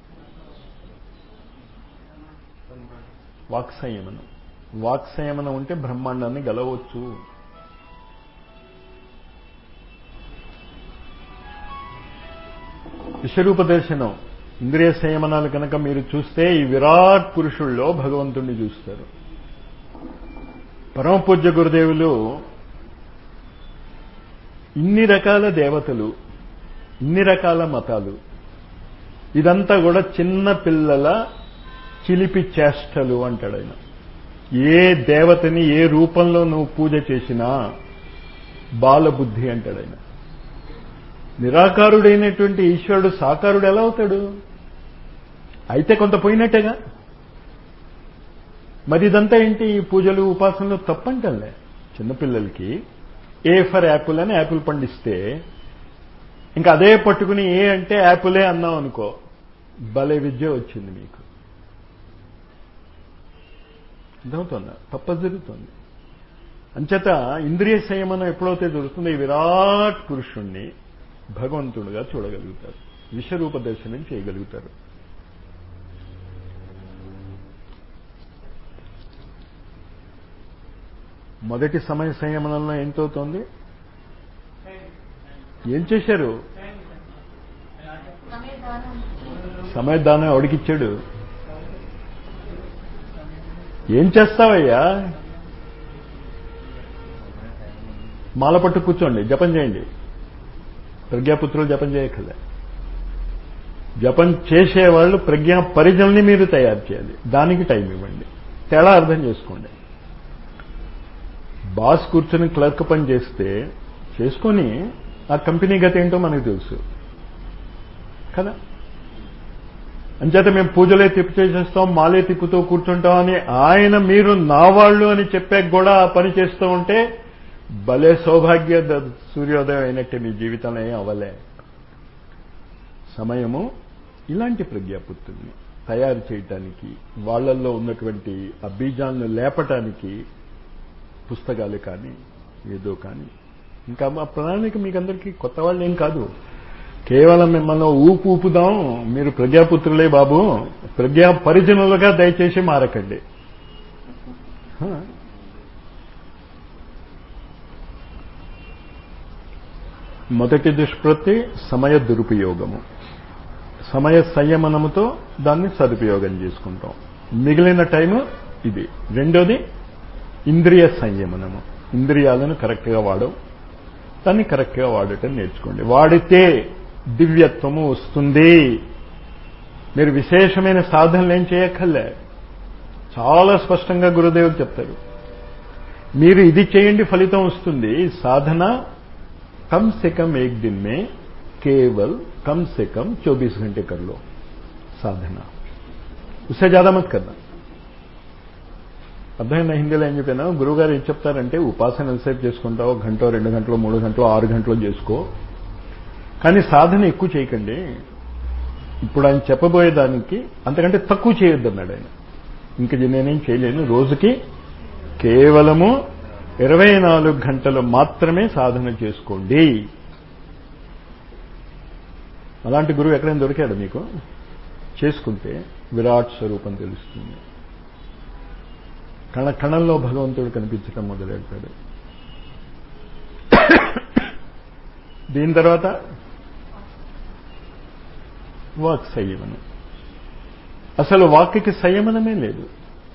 వాక్సంయమనం వాక్సంయమనం ఉంటే బ్రహ్మాండాన్ని గలవచ్చు విశ్వరూప దర్శనం ఇంద్రియ సంయమనాలు కనుక మీరు చూస్తే ఈ విరాట్ పురుషుల్లో భగవంతుణ్ణి చూస్తారు పరమ పూజ్య గురుదేవులు ఇన్ని రకాల దేవతలు ఇన్ని రకాల మతాలు ఇదంతా కూడా చిన్న పిల్లల చిలిపి చేష్టలు అంటాడు ఆయన ఏ దేవతని ఏ రూపంలో నువ్వు పూజ చేసినా బాలబుద్ధి అంటాడు ఆయన నిరాకారుడైనటువంటి ఈశ్వరుడు సాకారుడు ఎలా అవుతాడు అయితే కొంత పోయినట్టేగా మరి ఇదంతా ఏంటి ఈ పూజలు ఉపాసనలు తప్పంటలే చిన్నపిల్లలకి ఏ ఫర్ యాపిల్ అని యాపిల్ పండిస్తే ఇంకా అదే పట్టుకుని ఏ అంటే యాపిలే అన్నాం అనుకో భలే విద్య వచ్చింది మీకు అర్థమవుతుందా తప్ప జరుగుతుంది అంచేత ఇంద్రియ సంయమనం ఎప్పుడైతే దొరుకుతుందో ఈ విరాట్ పురుషుణ్ణి భగవంతుడుగా చూడగలుగుతారు విశ్వరూప దర్శనం చేయగలుగుతారు మొదటి సమయ సంయమనంలో ఎంతవుతోంది ఏం చేశారు సమయదానం ఎవడికిచ్చాడు ఏం చేస్తావయ్యా మాల పట్టు కూర్చోండి జపం చేయండి ప్రజ్ఞాపుత్రులు జపం చేయక్కర్లే జపం చేసేవాళ్ళు ప్రజ్ఞా పరిజల్ని మీరు తయారు చేయాలి దానికి టైం ఇవ్వండి తేడా అర్థం చేసుకోండి బాస్ కూర్చొని క్లర్క్ పని చేస్తే చేసుకొని ఆ కంపెనీ గత ఏంటో మనకు తెలుసు కదా అంచేత మేము పూజలే తిప్పు చేసేస్తాం మాలే తిప్పుతూ కూర్చుంటాం అని ఆయన మీరు నా వాళ్ళు అని చెప్పాక కూడా ఆ పని చేస్తూ ఉంటే భలే సౌభాగ్య సూర్యోదయం అయినట్టే మీ జీవితంలో ఏం అవ్వలే సమయము ఇలాంటి ప్రజ్ఞాపుత్రుల్ని తయారు చేయటానికి వాళ్లల్లో ఉన్నటువంటి ఆ బీజాలను లేపటానికి పుస్తకాలు కానీ ఏదో కానీ ఇంకా మా ప్రణాళిక మీకందరికీ కొత్త వాళ్ళు ఏం కాదు కేవలం మిమ్మల్ని ఊపు ఊపుదాం మీరు ప్రజాపుత్రులే బాబు ప్రజా పరిజనులుగా దయచేసి మారకండి మొదటి దుష్ప్రతి సమయ దురుపయోగము సమయ సంయమనముతో దాన్ని సదుపయోగం చేసుకుంటాం మిగిలిన టైము ఇది రెండోది ఇంద్రియ సంయమనము ఇంద్రియాలను కరెక్ట్గా వాడవు దాన్ని కరెక్ట్గా వాడటం నేర్చుకోండి వాడితే దివ్యత్వము వస్తుంది మీరు విశేషమైన సాధనలు ఏం చేయక్కర్లే చాలా స్పష్టంగా గురుదేవులు చెప్తారు మీరు ఇది చేయండి ఫలితం వస్తుంది సాధన कम से कम एक दिन में केवल कम से कम 24 घंटे कर लो साधना उससे ज्यादा मत करना అర్థమైందా హిందీలో ఏం చెప్పాను గురువుగారు ఏం చెప్తారంటే ఉపాసన ఎంతసేపు చేసుకుంటావు గంట రెండు గంటలు మూడు గంటలు ఆరు గంటలు చేసుకో కానీ సాధన ఎక్కువ చేయకండి ఇప్పుడు ఆయన చెప్పబోయేదానికి అంతకంటే తక్కువ చేయొద్దు అన్నాడు ఆయన ఇంక నేనేం చేయలేను రోజుకి కేవలము ఇరవై నాలుగు గంటలు మాత్రమే సాధన చేసుకోండి అలాంటి గురువు ఎక్కడైనా దొరికాడు మీకు చేసుకుంటే విరాట్ స్వరూపం తెలుస్తుంది కణ కణంలో భగవంతుడు కనిపించటం మొదలెడతాడు దీని తర్వాత వాక్ సంయమనం అసలు వాక్కి సంయమనమే లేదు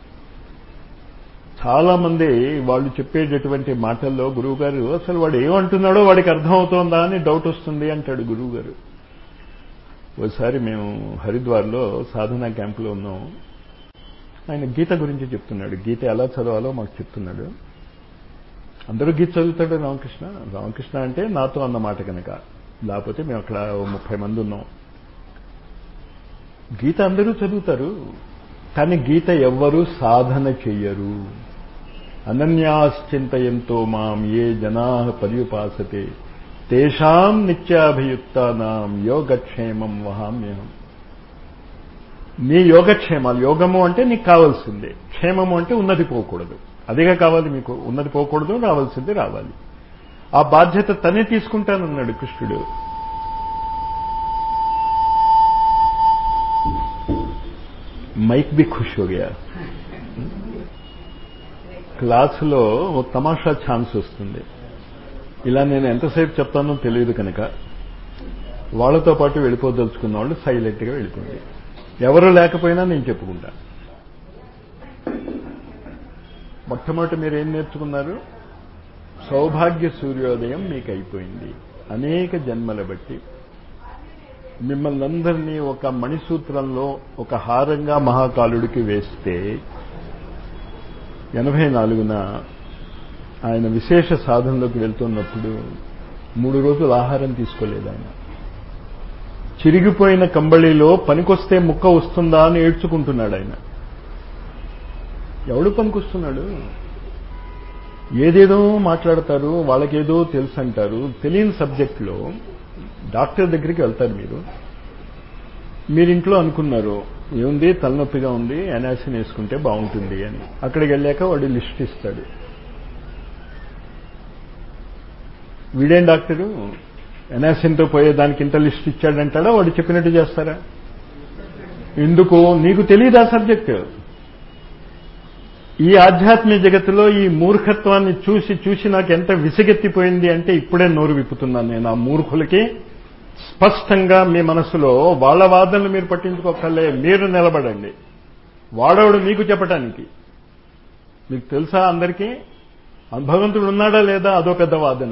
చాలా మంది వాళ్ళు చెప్పేటటువంటి మాటల్లో గురువుగారు అసలు వాడు ఏమంటున్నాడో వాడికి అర్థమవుతోందా అని డౌట్ వస్తుంది అంటాడు గురువుగారు ఒకసారి మేము హరిద్వార్లో సాధనా క్యాంపులో ఉన్నాం ఆయన గీత గురించి చెప్తున్నాడు గీత ఎలా చదవాలో మాకు చెప్తున్నాడు అందరూ గీత చదువుతాడు రామకృష్ణ రామకృష్ణ అంటే నాతో అన్నమాట కనుక లేకపోతే మేము అక్కడ ముప్పై మంది ఉన్నాం గీత అందరూ చదువుతారు కానీ గీత ఎవ్వరూ సాధన చెయ్యరు అనన్యాశ్చింతయంతో మాం ఏ జనా పర్యుపాసతే తేషాం నిత్యాభియుక్తానాం యోగక్షేమం వహామ్యహం నీ యోగక్షేమాలు యోగము అంటే నీకు కావాల్సిందే క్షేమము అంటే ఉన్నది పోకూడదు అదిగా కావాలి మీకు ఉన్నది పోకూడదు రావాల్సింది రావాలి ఆ బాధ్యత తనే తీసుకుంటానన్నాడు కృష్ణుడు మైక్ బి ఖుష్ హో గయా క్లాసులో ఒక తమాషా ఛాన్స్ వస్తుంది ఇలా నేను ఎంతసేపు చెప్తానో తెలియదు కనుక వాళ్ళతో పాటు వెళ్ళిపోదలుచుకున్న వాళ్ళు సైలెంట్గా వెళ్ళిపోండి ఎవరు లేకపోయినా నేను చెప్పుకుంటా మొట్టమొదటి మీరు ఏం నేర్చుకున్నారు సౌభాగ్య సూర్యోదయం మీకు అయిపోయింది అనేక జన్మల బట్టి మిమ్మల్ని అందరినీ ఒక మణిసూత్రంలో ఒక హారంగా మహాకాలుడికి వేస్తే ఎనభై నాలుగున ఆయన విశేష సాధనలోకి వెళ్తున్నప్పుడు మూడు రోజులు ఆహారం తీసుకోలేదు ఆయన చిరిగిపోయిన కంబళిలో పనికొస్తే ముక్క వస్తుందా అని ఏడ్చుకుంటున్నాడు ఆయన ఎవడు పనికొస్తున్నాడు ఏదేదో మాట్లాడతారు వాళ్ళకేదో తెలుసు అంటారు తెలియని సబ్జెక్ట్లో డాక్టర్ దగ్గరికి వెళ్తారు మీరు మీరింట్లో అనుకున్నారు ఏముంది తలనొప్పిగా ఉంది ఎనాసిన్ వేసుకుంటే బాగుంటుంది అని అక్కడికి వెళ్ళాక వాడు లిస్ట్ ఇస్తాడు వీడేం డాక్టరు ఎనాసిన్తో పోయే దానికి ఇంత లిస్ట్ ఇచ్చాడంటాడా వాడు చెప్పినట్టు చేస్తారా ఎందుకు నీకు తెలియదు ఆ సబ్జెక్ట్ ఈ ఆధ్యాత్మిక జగత్తులో ఈ మూర్ఖత్వాన్ని చూసి చూసి నాకు ఎంత విసిగెత్తిపోయింది అంటే ఇప్పుడే నోరు విప్పుతున్నాను నేను ఆ మూర్ఖులకి స్పష్టంగా మీ మనసులో వాళ్ళ వాదనలు మీరు పట్టించుకోకలే మీరు నిలబడండి వాడవుడు మీకు చెప్పటానికి మీకు తెలుసా అందరికీ భగవంతుడు ఉన్నాడా లేదా అదో పెద్ద వాదన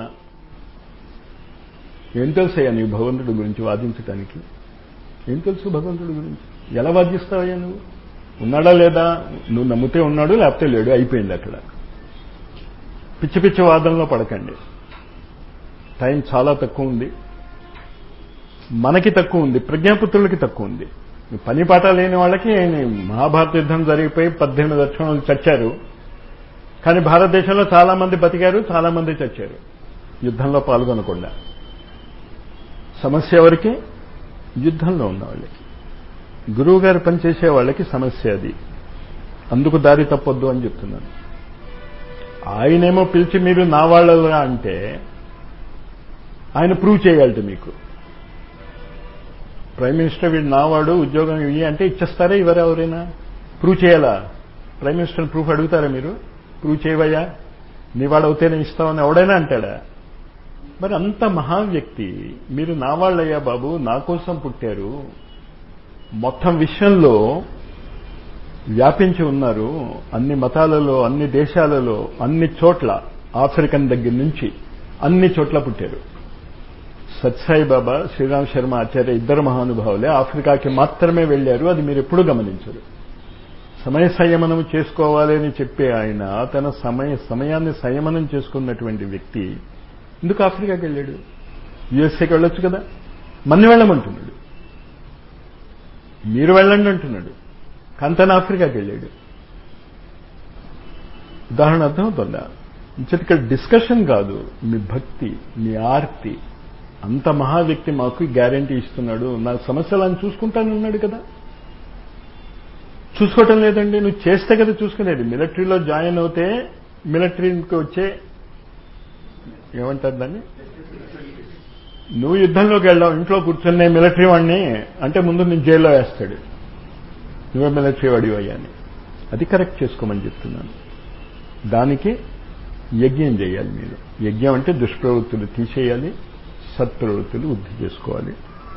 ఏం తెలుసయ్యా నీ భగవంతుడి గురించి వాదించటానికి ఏం తెలుసు భగవంతుడి గురించి ఎలా వాదిస్తావయ్యా నువ్వు ఉన్నాడా లేదా నువ్వు నమ్మితే ఉన్నాడు లేకపోతే లేడు అయిపోయింది అక్కడ పిచ్చి పిచ్చి వాదనలో పడకండి టైం చాలా తక్కువ ఉంది మనకి తక్కువ ఉంది ప్రజ్ఞాపుత్రులకి తక్కువ ఉంది పని పాట లేని వాళ్ళకి మహాభారత యుద్ధం జరిగిపోయి పద్దెనిమిది లక్షణాలు చచ్చారు కానీ భారతదేశంలో చాలా మంది బతికారు చాలా మంది చచ్చారు యుద్ధంలో పాల్గొనకుండా సమస్య ఎవరికి యుద్ధంలో ఉన్న వాళ్ళకి గురువు గారు పనిచేసే వాళ్ళకి సమస్య అది అందుకు దారి తప్పొద్దు అని చెప్తున్నాను ఆయనేమో పిలిచి మీరు నా వాళ్ళరా అంటే ఆయన ప్రూవ్ చేయాలట మీకు ప్రైమ్ మినిస్టర్ వీడు నావాడు ఉద్యోగం ఇవి అంటే ఇచ్చేస్తారా ఇవరా ఎవరైనా ప్రూవ్ చేయాలా ప్రైమ్ మినిస్టర్ ప్రూఫ్ అడుగుతారా మీరు ప్రూవ్ చేయవయ్యా నీవాడవుతేనే ఇస్తామని ఎవడైనా అంటాడా మరి అంత మహా వ్యక్తి మీరు నా వాళ్ళయ్యా బాబు నా కోసం పుట్టారు మొత్తం విశ్వంలో వ్యాపించి ఉన్నారు అన్ని మతాలలో అన్ని దేశాలలో అన్ని చోట్ల ఆఫ్రికన్ దగ్గర నుంచి అన్ని చోట్ల పుట్టారు సత్సాయి బాబా శ్రీరామ్ శర్మ ఆచార్య ఇద్దరు మహానుభావులే ఆఫ్రికాకి మాత్రమే వెళ్లారు అది మీరు ఎప్పుడూ గమనించరు సమయ సంయమనం చేసుకోవాలి అని చెప్పే ఆయన తన సమయ సమయాన్ని సంయమనం చేసుకున్నటువంటి వ్యక్తి ఎందుకు ఆఫ్రికాకి వెళ్ళాడు యుఎస్ఏకి వెళ్ళొచ్చు కదా మన్ని వెళ్ళమంటున్నాడు మీరు వెళ్ళండి అంటున్నాడు కంతన ఆఫ్రికాకి వెళ్ళాడు ఉదాహరణ అర్థమవుతుందా ఇక్కడ డిస్కషన్ కాదు మీ భక్తి మీ ఆర్తి అంత మహా వ్యక్తి మాకు గ్యారంటీ ఇస్తున్నాడు నా సమస్యలను చూసుకుంటానన్నాడు కదా చూసుకోవటం లేదండి నువ్వు చేస్తే కదా చూసుకునేది మిలిటరీలో జాయిన్ అవుతే మిలిటరీకి వచ్చే ఏమంటారు దాన్ని నువ్వు యుద్ధంలోకి వెళ్ళావు ఇంట్లో కూర్చొని నేను మిలిటరీ వాడిని అంటే ముందు నేను జైల్లో వేస్తాడు నువ్వే మిలిటరీ వాడి అని అది కరెక్ట్ చేసుకోమని చెప్తున్నాను దానికి యజ్ఞం చేయాలి మీరు యజ్ఞం అంటే దుష్ప్రవృత్తులు తీసేయాలి సత్ప్రవృత్తులు వృద్ధి చేసుకోవాలి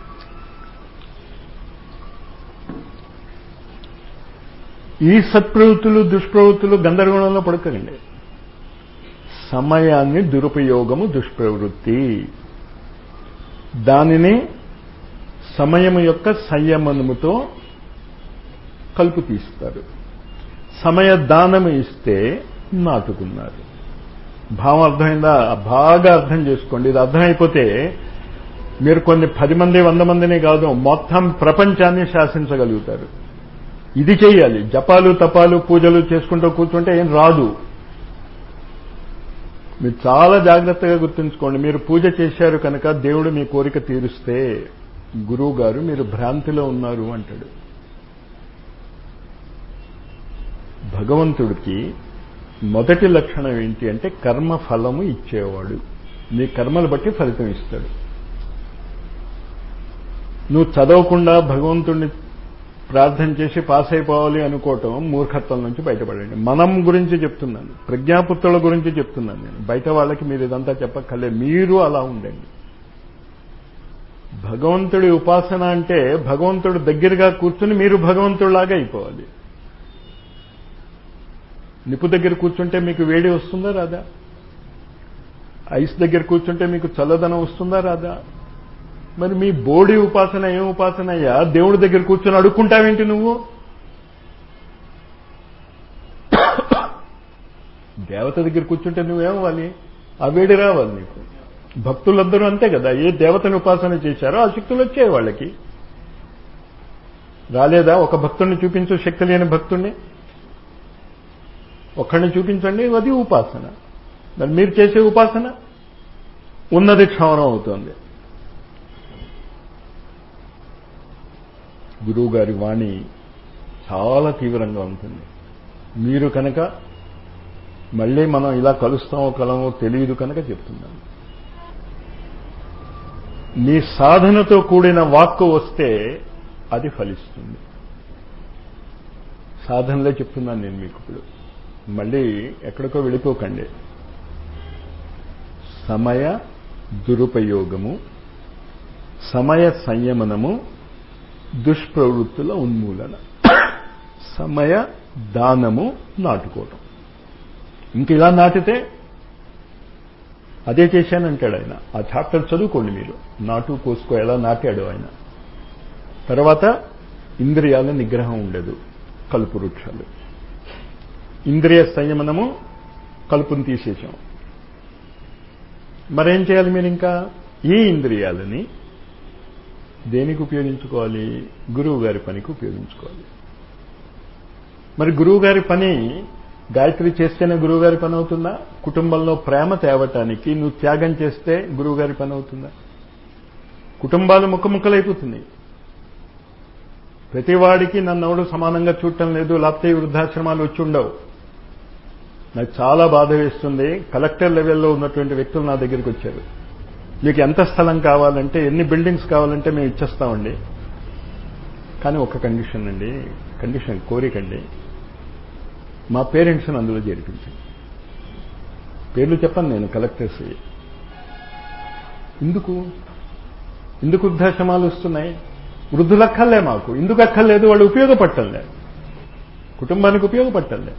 ఈ సత్ప్రవృత్తులు దుష్ప్రవృత్తులు గందరగోళంలో పడుకోండి సమయాన్ని దురుపయోగము దుష్ప్రవృత్తి దానిని సమయము యొక్క సంయమనముతో కలుపు తీస్తారు సమయ దానము ఇస్తే నాటుకున్నారు భావం అర్థమైందా బాగా అర్థం చేసుకోండి ఇది అర్థమైపోతే మీరు కొన్ని పది మంది వంద మందిని కాదు మొత్తం ప్రపంచాన్ని శాసించగలుగుతారు ఇది చేయాలి జపాలు తపాలు పూజలు చేసుకుంటూ కూర్చుంటే ఏం రాదు మీరు చాలా జాగ్రత్తగా గుర్తుంచుకోండి మీరు పూజ చేశారు కనుక దేవుడు మీ కోరిక తీరుస్తే గురువు గారు మీరు భ్రాంతిలో ఉన్నారు అంటాడు భగవంతుడికి మొదటి లక్షణం ఏంటి అంటే కర్మ ఫలము ఇచ్చేవాడు నీ కర్మలు బట్టి ఫలితం ఇస్తాడు నువ్వు చదవకుండా భగవంతుడిని ప్రార్థన చేసి పాస్ అయిపోవాలి అనుకోవటం మూర్ఖత్వం నుంచి బయటపడండి మనం గురించి చెప్తున్నాను ప్రజ్ఞాపుత్రుల గురించి చెప్తున్నాను నేను బయట వాళ్ళకి మీరు ఇదంతా చెప్పక్కర్లే మీరు అలా ఉండండి భగవంతుడి ఉపాసన అంటే భగవంతుడు దగ్గరగా కూర్చుని మీరు భగవంతుడిలాగా అయిపోవాలి నిప్పు దగ్గర కూర్చుంటే మీకు వేడి వస్తుందా రాదా ఐస్ దగ్గర కూర్చుంటే మీకు చల్లదనం వస్తుందా రాదా మరి మీ బోడి ఉపాసన ఏం ఉపాసన అయ్యా దేవుడి దగ్గర కూర్చొని అడుక్కుంటావేంటి నువ్వు దేవత దగ్గర కూర్చుంటే నువ్వేమవ్వాలి ఆ వేడి రావాలి నీకు భక్తులందరూ అంతే కదా ఏ దేవతని ఉపాసన చేశారో ఆ శక్తులు వచ్చాయి వాళ్ళకి రాలేదా ఒక భక్తుడిని చూపించు శక్తి లేని భక్తుడిని ఒక్కడిని చూపించండి అది ఉపాసన మరి మీరు చేసే ఉపాసన ఉన్నది క్షవరం అవుతోంది గురువు గారి వాణి చాలా తీవ్రంగా ఉంటుంది మీరు కనుక మళ్ళీ మనం ఇలా కలుస్తామో కలమో తెలియదు కనుక చెప్తున్నాను నీ సాధనతో కూడిన వాక్కు వస్తే అది ఫలిస్తుంది సాధనలో చెప్తున్నాను నేను మీకు ఇప్పుడు మళ్ళీ ఎక్కడికో వెళ్ళిపోకండి సమయ దురుపయోగము సమయ సంయమనము దుష్ప్రవృత్తుల ఉన్మూలన సమయ దానము నాటుకోవటం ఇంక ఇలా నాటితే అదే చేశానంటాడు ఆయన ఆ చాప్టర్ చదువుకోండి మీరు నాటు కోసుకో ఎలా నాటాడు ఆయన తర్వాత ఇంద్రియాల నిగ్రహం ఉండదు కలుపు వృక్షాలు ఇంద్రియ సంయమనము కలుపుని తీసేసాం మరేం చేయాలి మీరు ఇంకా ఈ ఇంద్రియాలని దేనికి ఉపయోగించుకోవాలి గురువు గారి పనికి ఉపయోగించుకోవాలి మరి గురువు గారి పని గాయత్రి చేస్తేనే గురువు గారి పని అవుతుందా కుటుంబంలో ప్రేమ తేవటానికి నువ్వు త్యాగం చేస్తే గురువు గారి పని అవుతుందా కుటుంబాలు ముక్కముక్కలైపోతున్నాయి ప్రతివాడికి నన్నెవడు సమానంగా చూడటం లేదు లేకపోతే వృద్ధాశ్రమాలు వచ్చి ఉండవు నాకు చాలా బాధ వేస్తుంది కలెక్టర్ లెవెల్లో ఉన్నటువంటి వ్యక్తులు నా దగ్గరికి వచ్చారు మీకు ఎంత స్థలం కావాలంటే ఎన్ని బిల్డింగ్స్ కావాలంటే మేము ఇచ్చేస్తామండి కానీ ఒక కండిషన్ అండి కండిషన్ కోరికండి మా పేరెంట్స్ని అందులో చేర్పించండి పేర్లు చెప్పను నేను కలెక్టర్స్ ఎందుకు ఎందుకు వృద్ధాశ్రమాలు వస్తున్నాయి వృద్ధులు అక్కర్లే మాకు ఎందుకు అక్కర్లేదు వాళ్ళు ఉపయోగపట్టలే కుటుంబానికి ఉపయోగపట్టలే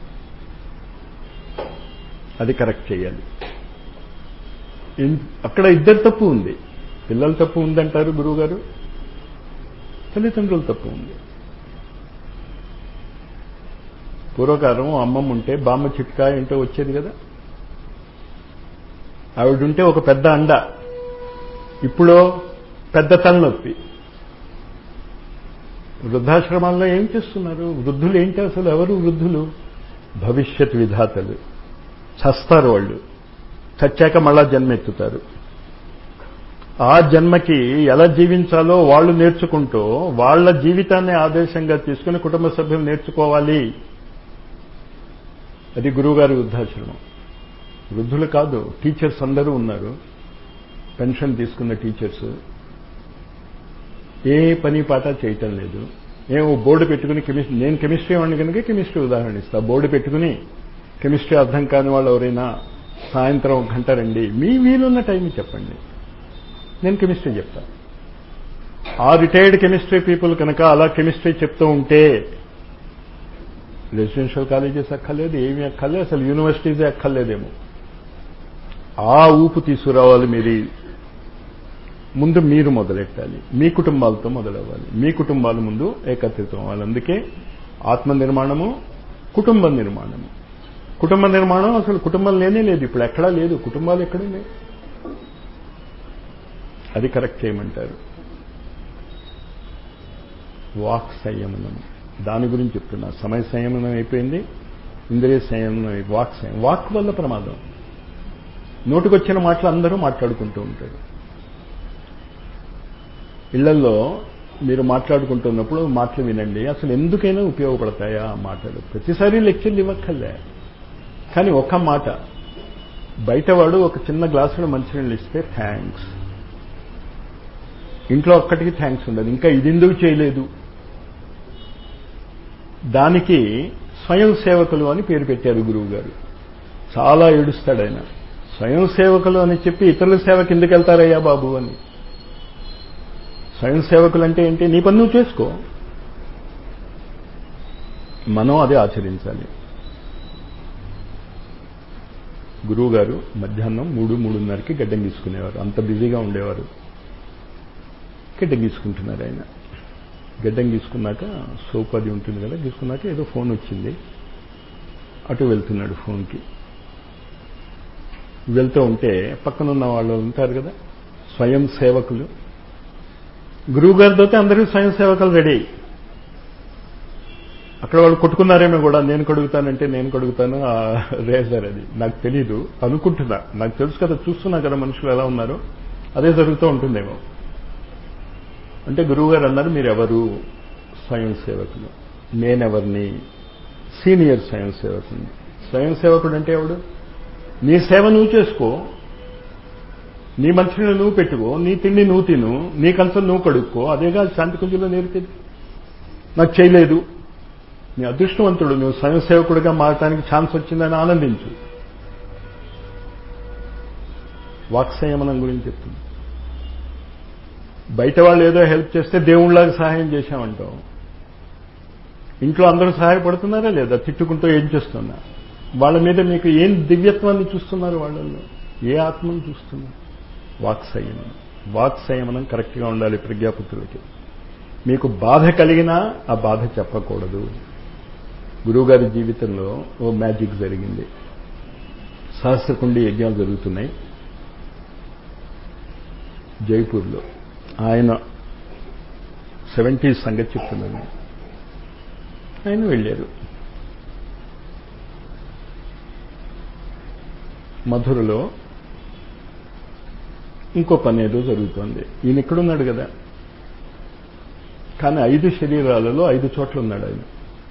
అది కరెక్ట్ చేయాలి అక్కడ ఇద్దరు తప్పు ఉంది పిల్లల తప్పు ఉందంటారు గురువుగారు తల్లిదండ్రుల తప్పు ఉంది పూర్వకాలం అమ్మమ్మ ఉంటే బామ్మ చిట్కా ఏంటో వచ్చేది కదా ఆవిడుంటే ఒక పెద్ద అండ ఇప్పుడు పెద్ద తలనొప్పి వృద్ధాశ్రమాల్లో ఏం చేస్తున్నారు వృద్ధులు ఏంటి అసలు ఎవరు వృద్ధులు భవిష్యత్ విధాతలు చస్తారు వాళ్ళు చచ్చాక మళ్ళా జన్మెత్తుతారు ఆ జన్మకి ఎలా జీవించాలో వాళ్ళు నేర్చుకుంటూ వాళ్ళ జీవితాన్ని ఆదేశంగా తీసుకుని కుటుంబ సభ్యులు నేర్చుకోవాలి అది గురువుగారి వృద్ధాశ్రమం వృద్ధులు కాదు టీచర్స్ అందరూ ఉన్నారు పెన్షన్ తీసుకున్న టీచర్స్ ఏ పని పాట చేయటం లేదు ఏమో బోర్డు పెట్టుకుని కెమిస్ట్రీ నేను కెమిస్ట్రీ వాడిని కనుక కెమిస్ట్రీ ఉదాహరణ ఇస్తా బోర్డు పెట్టుకుని కెమిస్ట్రీ అర్థం కాని వాళ్ళు ఎవరైనా సాయంత్రం ఒక గంట రండి మీ వీలున్న టైం చెప్పండి నేను కెమిస్ట్రీ చెప్తా ఆ రిటైర్డ్ కెమిస్ట్రీ పీపుల్ కనుక అలా కెమిస్ట్రీ చెప్తూ ఉంటే రెసిడెన్షియల్ కాలేజెస్ అక్కర్లేదు ఏమీ అక్కర్లేదు అసలు యూనివర్సిటీసే అక్కర్లేదేమో ఆ ఊపు తీసుకురావాలి మీరు ముందు మీరు మొదలెట్టాలి మీ కుటుంబాలతో మొదలవ్వాలి మీ కుటుంబాల ముందు ఏకత్రితం అవ్వాలి అందుకే ఆత్మ నిర్మాణము కుటుంబ నిర్మాణము కుటుంబ నిర్మాణం అసలు కుటుంబం లేనే లేదు ఇప్పుడు ఎక్కడా లేదు కుటుంబాలు ఎక్కడే లేవు అది కరెక్ట్ చేయమంటారు వాక్ సంయమనం దాని గురించి చెప్తున్నా సమయ సంయమనం అయిపోయింది ఇంద్రియ సంయమనం వాక్ సంయమనం వాక్ వల్ల ప్రమాదం నోటికొచ్చిన మాటలు అందరూ మాట్లాడుకుంటూ ఉంటారు ఇళ్లల్లో మీరు మాట్లాడుకుంటున్నప్పుడు మాటలు వినండి అసలు ఎందుకైనా ఉపయోగపడతాయా ఆ మాటలు ప్రతిసారి లెక్చర్లు ఇవ్వక్కర్లే కానీ ఒక మాట బయటవాడు ఒక చిన్న గ్లాసులో మంచినీళ్ళు ఇస్తే థ్యాంక్స్ ఇంట్లో ఒక్కటికి థ్యాంక్స్ ఉండదు ఇంకా ఇది ఎందుకు చేయలేదు దానికి స్వయం సేవకులు అని పేరు పెట్టారు గురువు గారు చాలా ఏడుస్తాడు ఆయన స్వయం సేవకులు అని చెప్పి ఇతరుల సేవకి ఎందుకు వెళ్తారయ్యా బాబు అని స్వయం సేవకులు అంటే ఏంటి నీ పని నువ్వు చేసుకో మనం అదే ఆచరించాలి గురువు గారు మధ్యాహ్నం మూడు మూడున్నరకి గడ్డం గీసుకునేవారు అంత బిజీగా ఉండేవారు గడ్డం గీసుకుంటున్నారు ఆయన గడ్డం గీసుకున్నాక సోప్ అది ఉంటుంది కదా గీసుకున్నాక ఏదో ఫోన్ వచ్చింది అటు వెళ్తున్నాడు ఫోన్కి వెళ్తూ ఉంటే పక్కనున్న వాళ్ళు ఉంటారు కదా స్వయం సేవకులు గురువు గారితో అందరూ స్వయం సేవకులు రెడీ అక్కడ వాళ్ళు కొట్టుకున్నారేమో కూడా నేను కడుగుతానంటే నేను కడుగుతాను ఆ రేజర్ అది నాకు తెలీదు అనుకుంటున్నా నాకు తెలుసు కదా చూస్తున్నా కదా మనుషులు ఎలా ఉన్నారో అదే జరుగుతూ ఉంటుందేమో అంటే గురువుగారు అన్నారు మీరు ఎవరు స్వయం సేవకులు నేనెవరిని సీనియర్ స్వయం సేవకుని స్వయం సేవకుడు అంటే ఎవడు నీ సేవ నువ్వు చేసుకో నీ మనుషులను నువ్వు పెట్టుకో నీ తిండి నువ్వు తిను నీ కంచం నువ్వు కడుక్కో అదేగా శాంతి కుంజులో నేర్పేది నాకు చేయలేదు నీ అదృష్టవంతుడు నువ్వు స్వయం సేవకుడిగా మారటానికి ఛాన్స్ వచ్చిందని ఆనందించు వాక్సంయమనం గురించి చెప్తుంది బయట వాళ్ళు ఏదో హెల్ప్ చేస్తే దేవుళ్ళలాగా సహాయం చేశామంటాం ఇంట్లో అందరూ సహాయపడుతున్నారా లేదా తిట్టుకుంటూ ఏం చేస్తున్నా వాళ్ళ మీద మీకు ఏం దివ్యత్వాన్ని చూస్తున్నారు వాళ్ళల్లో ఏ ఆత్మను చూస్తున్నారు వాక్సంయమనం వాక్సంయమనం కరెక్ట్గా ఉండాలి ప్రజ్ఞాపుత్రులకి మీకు బాధ కలిగినా ఆ బాధ చెప్పకూడదు గురువుగారి జీవితంలో ఓ మ్యాజిక్ జరిగింది సహస్రకుండి యజ్ఞాలు జరుగుతున్నాయి జైపూర్లో ఆయన సెవెంటీస్ సంగతి చెప్తున్నాను ఆయన వెళ్ళారు మధురలో ఇంకో పని ఏదో జరుగుతోంది ఈయన ఎక్కడున్నాడు కదా కానీ ఐదు శరీరాలలో ఐదు చోట్ల ఉన్నాడు ఆయన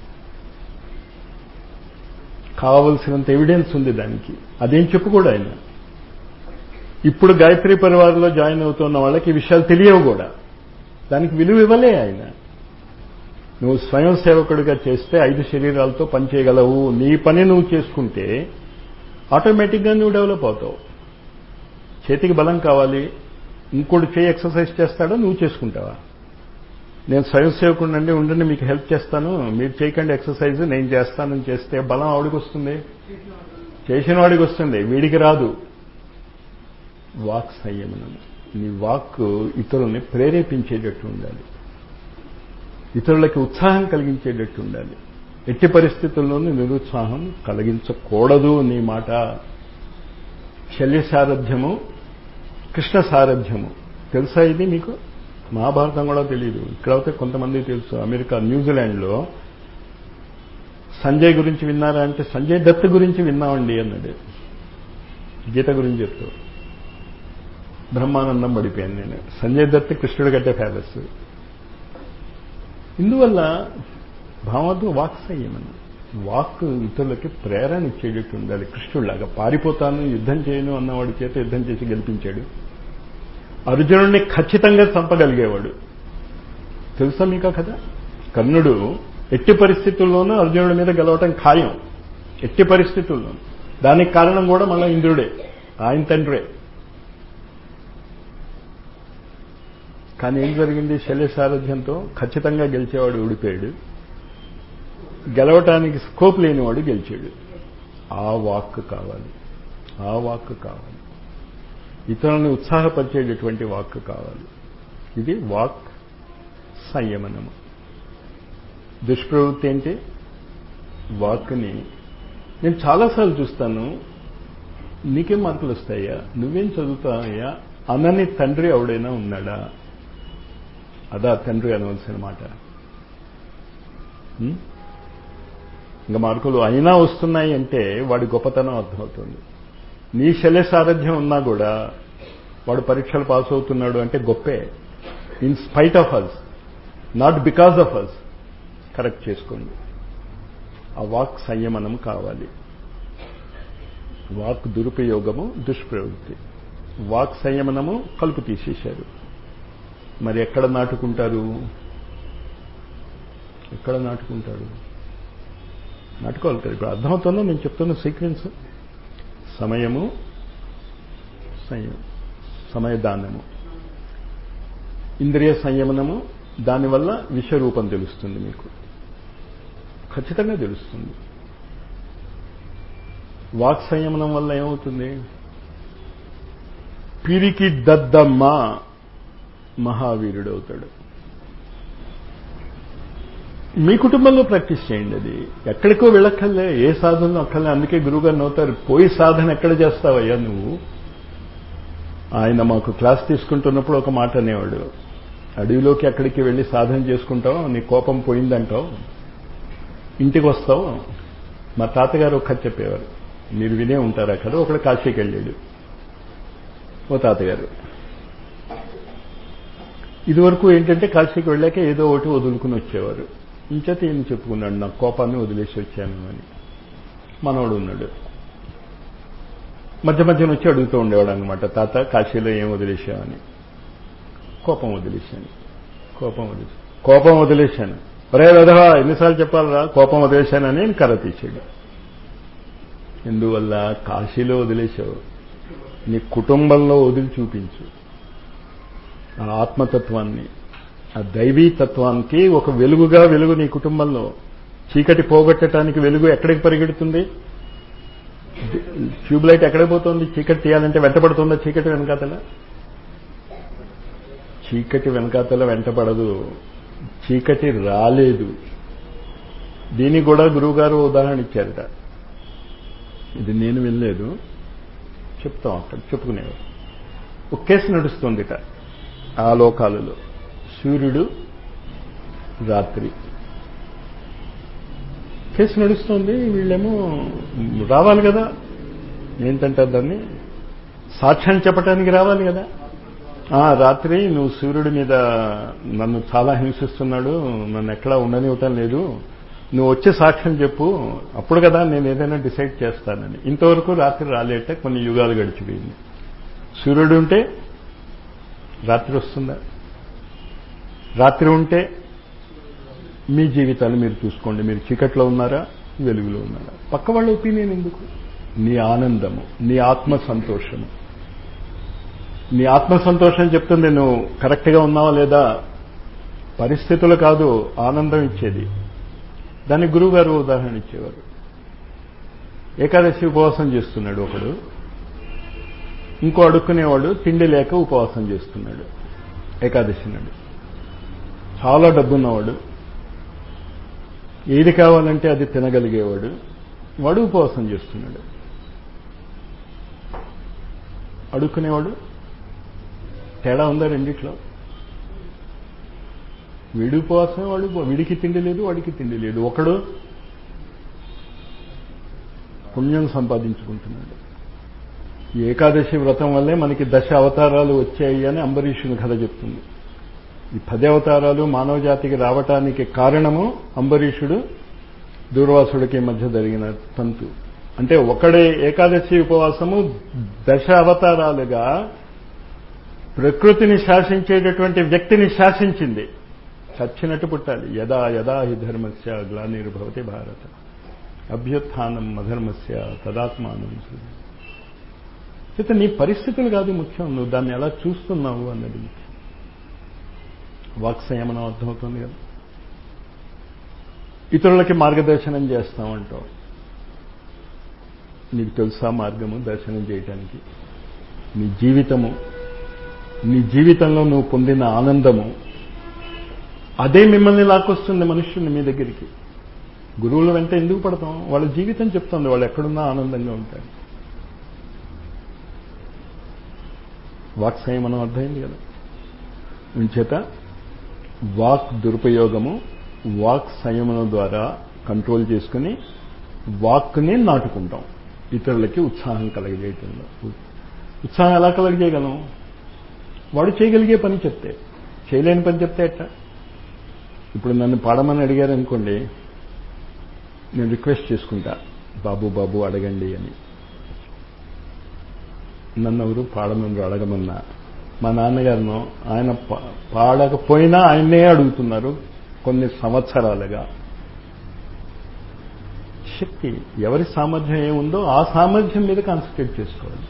కావలసినంత ఎవిడెన్స్ ఉంది దానికి అదేం చెప్పుకోడు ఆయన ఇప్పుడు గాయత్రి పరివారంలో జాయిన్ అవుతున్న వాళ్ళకి ఈ విషయాలు తెలియవు కూడా దానికి విలువ ఇవ్వలే ఆయన నువ్వు స్వయం సేవకుడిగా చేస్తే ఐదు శరీరాలతో పనిచేయగలవు నీ పని నువ్వు చేసుకుంటే ఆటోమేటిక్గా నువ్వు డెవలప్ అవుతావు చేతికి బలం కావాలి ఇంకోటి చేయి ఎక్సర్సైజ్ చేస్తాడో నువ్వు చేసుకుంటావా నేను స్వయం సేవకుడినండి ఉండండి మీకు హెల్ప్ చేస్తాను మీరు చేయకండి ఎక్సర్సైజ్ నేను చేస్తానని చేస్తే బలం ఆవిడికి వస్తుంది చేసిన వాడికి వస్తుంది వీడికి రాదు వాక్ సంయమనం నీ వాక్ ఇతరుల్ని ప్రేరేపించేటట్టు ఉండాలి ఇతరులకి ఉత్సాహం కలిగించేటట్టు ఉండాలి ఎట్టి పరిస్థితుల్లోనూ నిరుత్సాహం కలిగించకూడదు నీ మాట శల్య సారథ్యము కృష్ణ సారథ్యము తెలుసా ఇది మీకు మహాభారతం కూడా తెలియదు ఇక్కడైతే కొంతమంది తెలుసు అమెరికా న్యూజిలాండ్లో సంజయ్ గురించి విన్నారా అంటే సంజయ్ దత్ గురించి విన్నామండి అన్నాడు గీత గురించి చెప్తూ బ్రహ్మానందం పడిపోయాను నేను సంజయ్ దత్ కృష్ణుడి కంటే ఫేమస్ ఇందువల్ల భావద్దు వాక్ సంయమనం వాక్ ఇతరులకి ప్రేరణ ఇచ్చేటట్టు ఉండాలి కృష్ణుడిలాగా పారిపోతాను యుద్ధం చేయను అన్నవాడి చేత యుద్ధం చేసి గెలిపించాడు అర్జునుడిని ఖచ్చితంగా చంపగలిగేవాడు తెలుసా మీకు కథ కర్ణుడు ఎట్టి పరిస్థితుల్లోనూ అర్జునుడి మీద గెలవటం ఖాయం ఎట్టి పరిస్థితుల్లోనూ దానికి కారణం కూడా మళ్ళీ ఇంద్రుడే ఆయన తండ్రే కానీ ఏం జరిగింది శల్య సారథ్యంతో ఖచ్చితంగా గెలిచేవాడు ఊడిపోయాడు గెలవటానికి స్కోప్ లేనివాడు గెలిచాడు ఆ వాక్ కావాలి ఆ వాక్ కావాలి ఇతరులను ఉత్సాహపరిచేటటువంటి వాక్ కావాలి ఇది వాక్ సంయమనము దుష్ప్రవృత్తి ఏంటి వాక్ని నేను చాలాసార్లు చూస్తాను నీకేం మార్కులు వస్తాయా నువ్వేం చదువుతావయ్యా అనని తండ్రి ఎవడైనా ఉన్నాడా అదా తండ్రి అనవలసిన మాట ఇంకా మార్కులు అయినా వస్తున్నాయి అంటే వాడి గొప్పతనం అర్థమవుతుంది నీ శల్య సారథ్యం ఉన్నా కూడా వాడు పరీక్షలు పాస్ అవుతున్నాడు అంటే గొప్పే in spite of us not because of us correct చేసుకోండి ఆ వాక్ సంయమనం కావాలి వాక్ దురుపయోగము దుష్ప్రవృత్తి వాక్ సంయమనము కలుపు తీసేశారు మరి ఎక్కడ నాటుకుంటారు ఎక్కడ నాటుకుంటారు నాటుకోవాలి కదా ఇప్పుడు అర్థమవుతుందో నేను చెప్తున్న సీక్వెన్స్ సమయము సంయమం సమయదానము ఇంద్రియ సంయమనము దానివల్ల విశ్వరూపం తెలుస్తుంది మీకు ఖచ్చితంగా తెలుస్తుంది వాక్ సంయమనం వల్ల ఏమవుతుంది పిరికి దద్దమ్మ మహావీరుడు అవుతాడు మీ కుటుంబంలో ప్రాక్టీస్ చేయండి అది ఎక్కడికో వెళ్ళక్కర్లే ఏ సాధనలో అక్కర్లే అందుకే గురువుగారు నవ్వుతారు పోయి సాధన ఎక్కడ చేస్తావయ్యా నువ్వు ఆయన మాకు క్లాస్ తీసుకుంటున్నప్పుడు ఒక మాట అనేవాడు అడవిలోకి అక్కడికి వెళ్ళి సాధన చేసుకుంటావు నీ కోపం పోయిందంటావు ఇంటికి వస్తావు మా తాతగారు ఒక కథ చెప్పేవారు మీరు వినే ఉంటారా కదా ఒకడు కాశీకి వెళ్ళాడు ఓ తాతగారు ఇదివరకు ఏంటంటే కాశీకి వెళ్ళాక ఏదో ఒకటి వదులుకుని వచ్చేవారు ఇంచేత ఈయన చెప్పుకున్నాడు నా కోపాన్ని వదిలేసి వచ్చాను అని మనవాడు ఉన్నాడు మధ్య మధ్యన వచ్చి అడుగుతూ ఉండేవాడు అనమాట తాత కాశీలో ఏం వదిలేశావని కోపం వదిలేశాను కోపం వదిలేశాను కోపం వదిలేశాను ఒరే వెధవా ఎన్నిసార్లు చెప్పాలరా కోపం వదిలేశానని నేను కర్ర తీసాడు ఎందువల్ల కాశీలో వదిలేశావు నీ కుటుంబంలో వదిలి చూపించు ఆ ఆత్మతత్వాన్ని ఆ దైవీ తత్వానికి ఒక వెలుగుగా వెలుగు నీ కుటుంబంలో చీకటి పోగొట్టడానికి వెలుగు ఎక్కడికి పరిగెడుతుంది ట్యూబ్ లైట్ ఎక్కడికి పోతుంది చీకటి తీయాలంటే వెంటపడుతుందా చీకటి వెనకాతల చీకటి వెనకాతల వెంటపడదు చీకటి రాలేదు దీనికి కూడా గురువుగారు ఉదాహరణ ఇచ్చారట ఇది నేను వెళ్ళలేదు చెప్తాం అక్కడ చెప్పుకునేవారు ఒక కేసు నడుస్తుందిట ఆ లోకాలలో సూర్యుడు రాత్రి కేసు నడుస్తుంది వీళ్ళేమో రావాలి కదా ఏంటంటారు దాన్ని సాక్ష్యాన్ని చెప్పడానికి రావాలి కదా ఆ రాత్రి నువ్వు సూర్యుడి మీద నన్ను చాలా హింసిస్తున్నాడు నన్ను ఎక్కడా ఉండనివ్వటం లేదు నువ్వు వచ్చే సాక్ష్యం చెప్పు అప్పుడు కదా నేను ఏదైనా డిసైడ్ చేస్తానని ఇంతవరకు రాత్రి రాలేట కొన్ని యుగాలు గడిచిపోయింది సూర్యుడు ఉంటే రాత్రి వస్తుందా రాత్రి ఉంటే మీ జీవితాలు మీరు చూసుకోండి మీరు చీకట్లో ఉన్నారా వెలుగులో ఉన్నారా పక్క వాళ్ళ ఒపీనియన్ ఎందుకు నీ ఆనందము నీ ఆత్మ సంతోషము నీ ఆత్మ సంతోషం చెప్తుంది నువ్వు కరెక్ట్గా ఉన్నావా లేదా పరిస్థితులు కాదు ఆనందం ఇచ్చేది దానికి గురువు గారు ఉదాహరణ ఇచ్చేవారు ఏకాదశి ఉపవాసం చేస్తున్నాడు ఒకడు ఇంకో అడుక్కునేవాడు తిండి లేక ఉపవాసం చేస్తున్నాడు ఏకాదశి నాడు చాలా డబ్బున్నవాడు ఏది కావాలంటే అది తినగలిగేవాడు వాడు ఉపవాసం చేస్తున్నాడు అడుక్కునేవాడు తేడా ఉందా రెండిట్లో వీడి ఉపవాసం వాడు వీడికి తిండి లేదు వాడికి తిండి లేదు ఒకడు పుణ్యం సంపాదించుకుంటున్నాడు ఈ ఏకాదశి వ్రతం వల్లే మనకి దశ అవతారాలు వచ్చాయి అని అంబరీషుని కథ చెప్తుంది ఈ పది అవతారాలు మానవ జాతికి రావటానికి కారణము అంబరీషుడు దూర్వాసుడికి మధ్య జరిగిన తంతు అంటే ఒకడే ఏకాదశి ఉపవాసము దశ అవతారాలుగా ప్రకృతిని శాసించేటటువంటి వ్యక్తిని శాసించింది చచ్చినట్టు పుట్టాలి యదా యదా హి ధర్మస్య గ్లానిర్భవతి భారత అభ్యుత్థానం అధర్మస్య తదాత్మానం అయితే నీ పరిస్థితులు కాదు ముఖ్యం నువ్వు దాన్ని ఎలా చూస్తున్నావు అన్నది ముఖ్యం వాక్ సంయమనం అర్థమవుతుంది కదా ఇతరులకి మార్గదర్శనం చేస్తామంటావు నీకు తెలుసా మార్గము దర్శనం చేయటానికి నీ జీవితము నీ జీవితంలో నువ్వు పొందిన ఆనందము అదే మిమ్మల్ని లాక్కొస్తుంది మనుష్యుని మీ దగ్గరికి గురువుల వెంట ఎందుకు పడతాం వాళ్ళ జీవితం చెప్తుంది వాళ్ళు ఎక్కడున్నా ఆనందంగా ఉంటారు వాక్ సంయమనం అర్థమైంది కదా ఉంచేత వాక్ దురుపయోగము వాక్ సంయమనం ద్వారా కంట్రోల్ చేసుకుని వాక్ని నాటుకుంటాం ఇతరులకి ఉత్సాహం కలగజేయటంలో ఉత్సాహం ఎలా కలగజేయగలం వాడు చేయగలిగే పని చెప్తే చేయలేని పని చెప్తే ఎట్లా ఇప్పుడు నన్ను పాడమని అడిగారు అనుకోండి నేను రిక్వెస్ట్ చేసుకుంటా బాబు బాబు అడగండి అని నన్ను ఎవరు పాడమని అడగమన్నా మా నాన్నగారును ఆయన పాడకపోయినా ఆయన్నే అడుగుతున్నారు కొన్ని సంవత్సరాలుగా శక్తి ఎవరి సామర్థ్యం ఏముందో ఆ సామర్థ్యం మీద కాన్సన్ట్రేట్ చేసుకోవాలి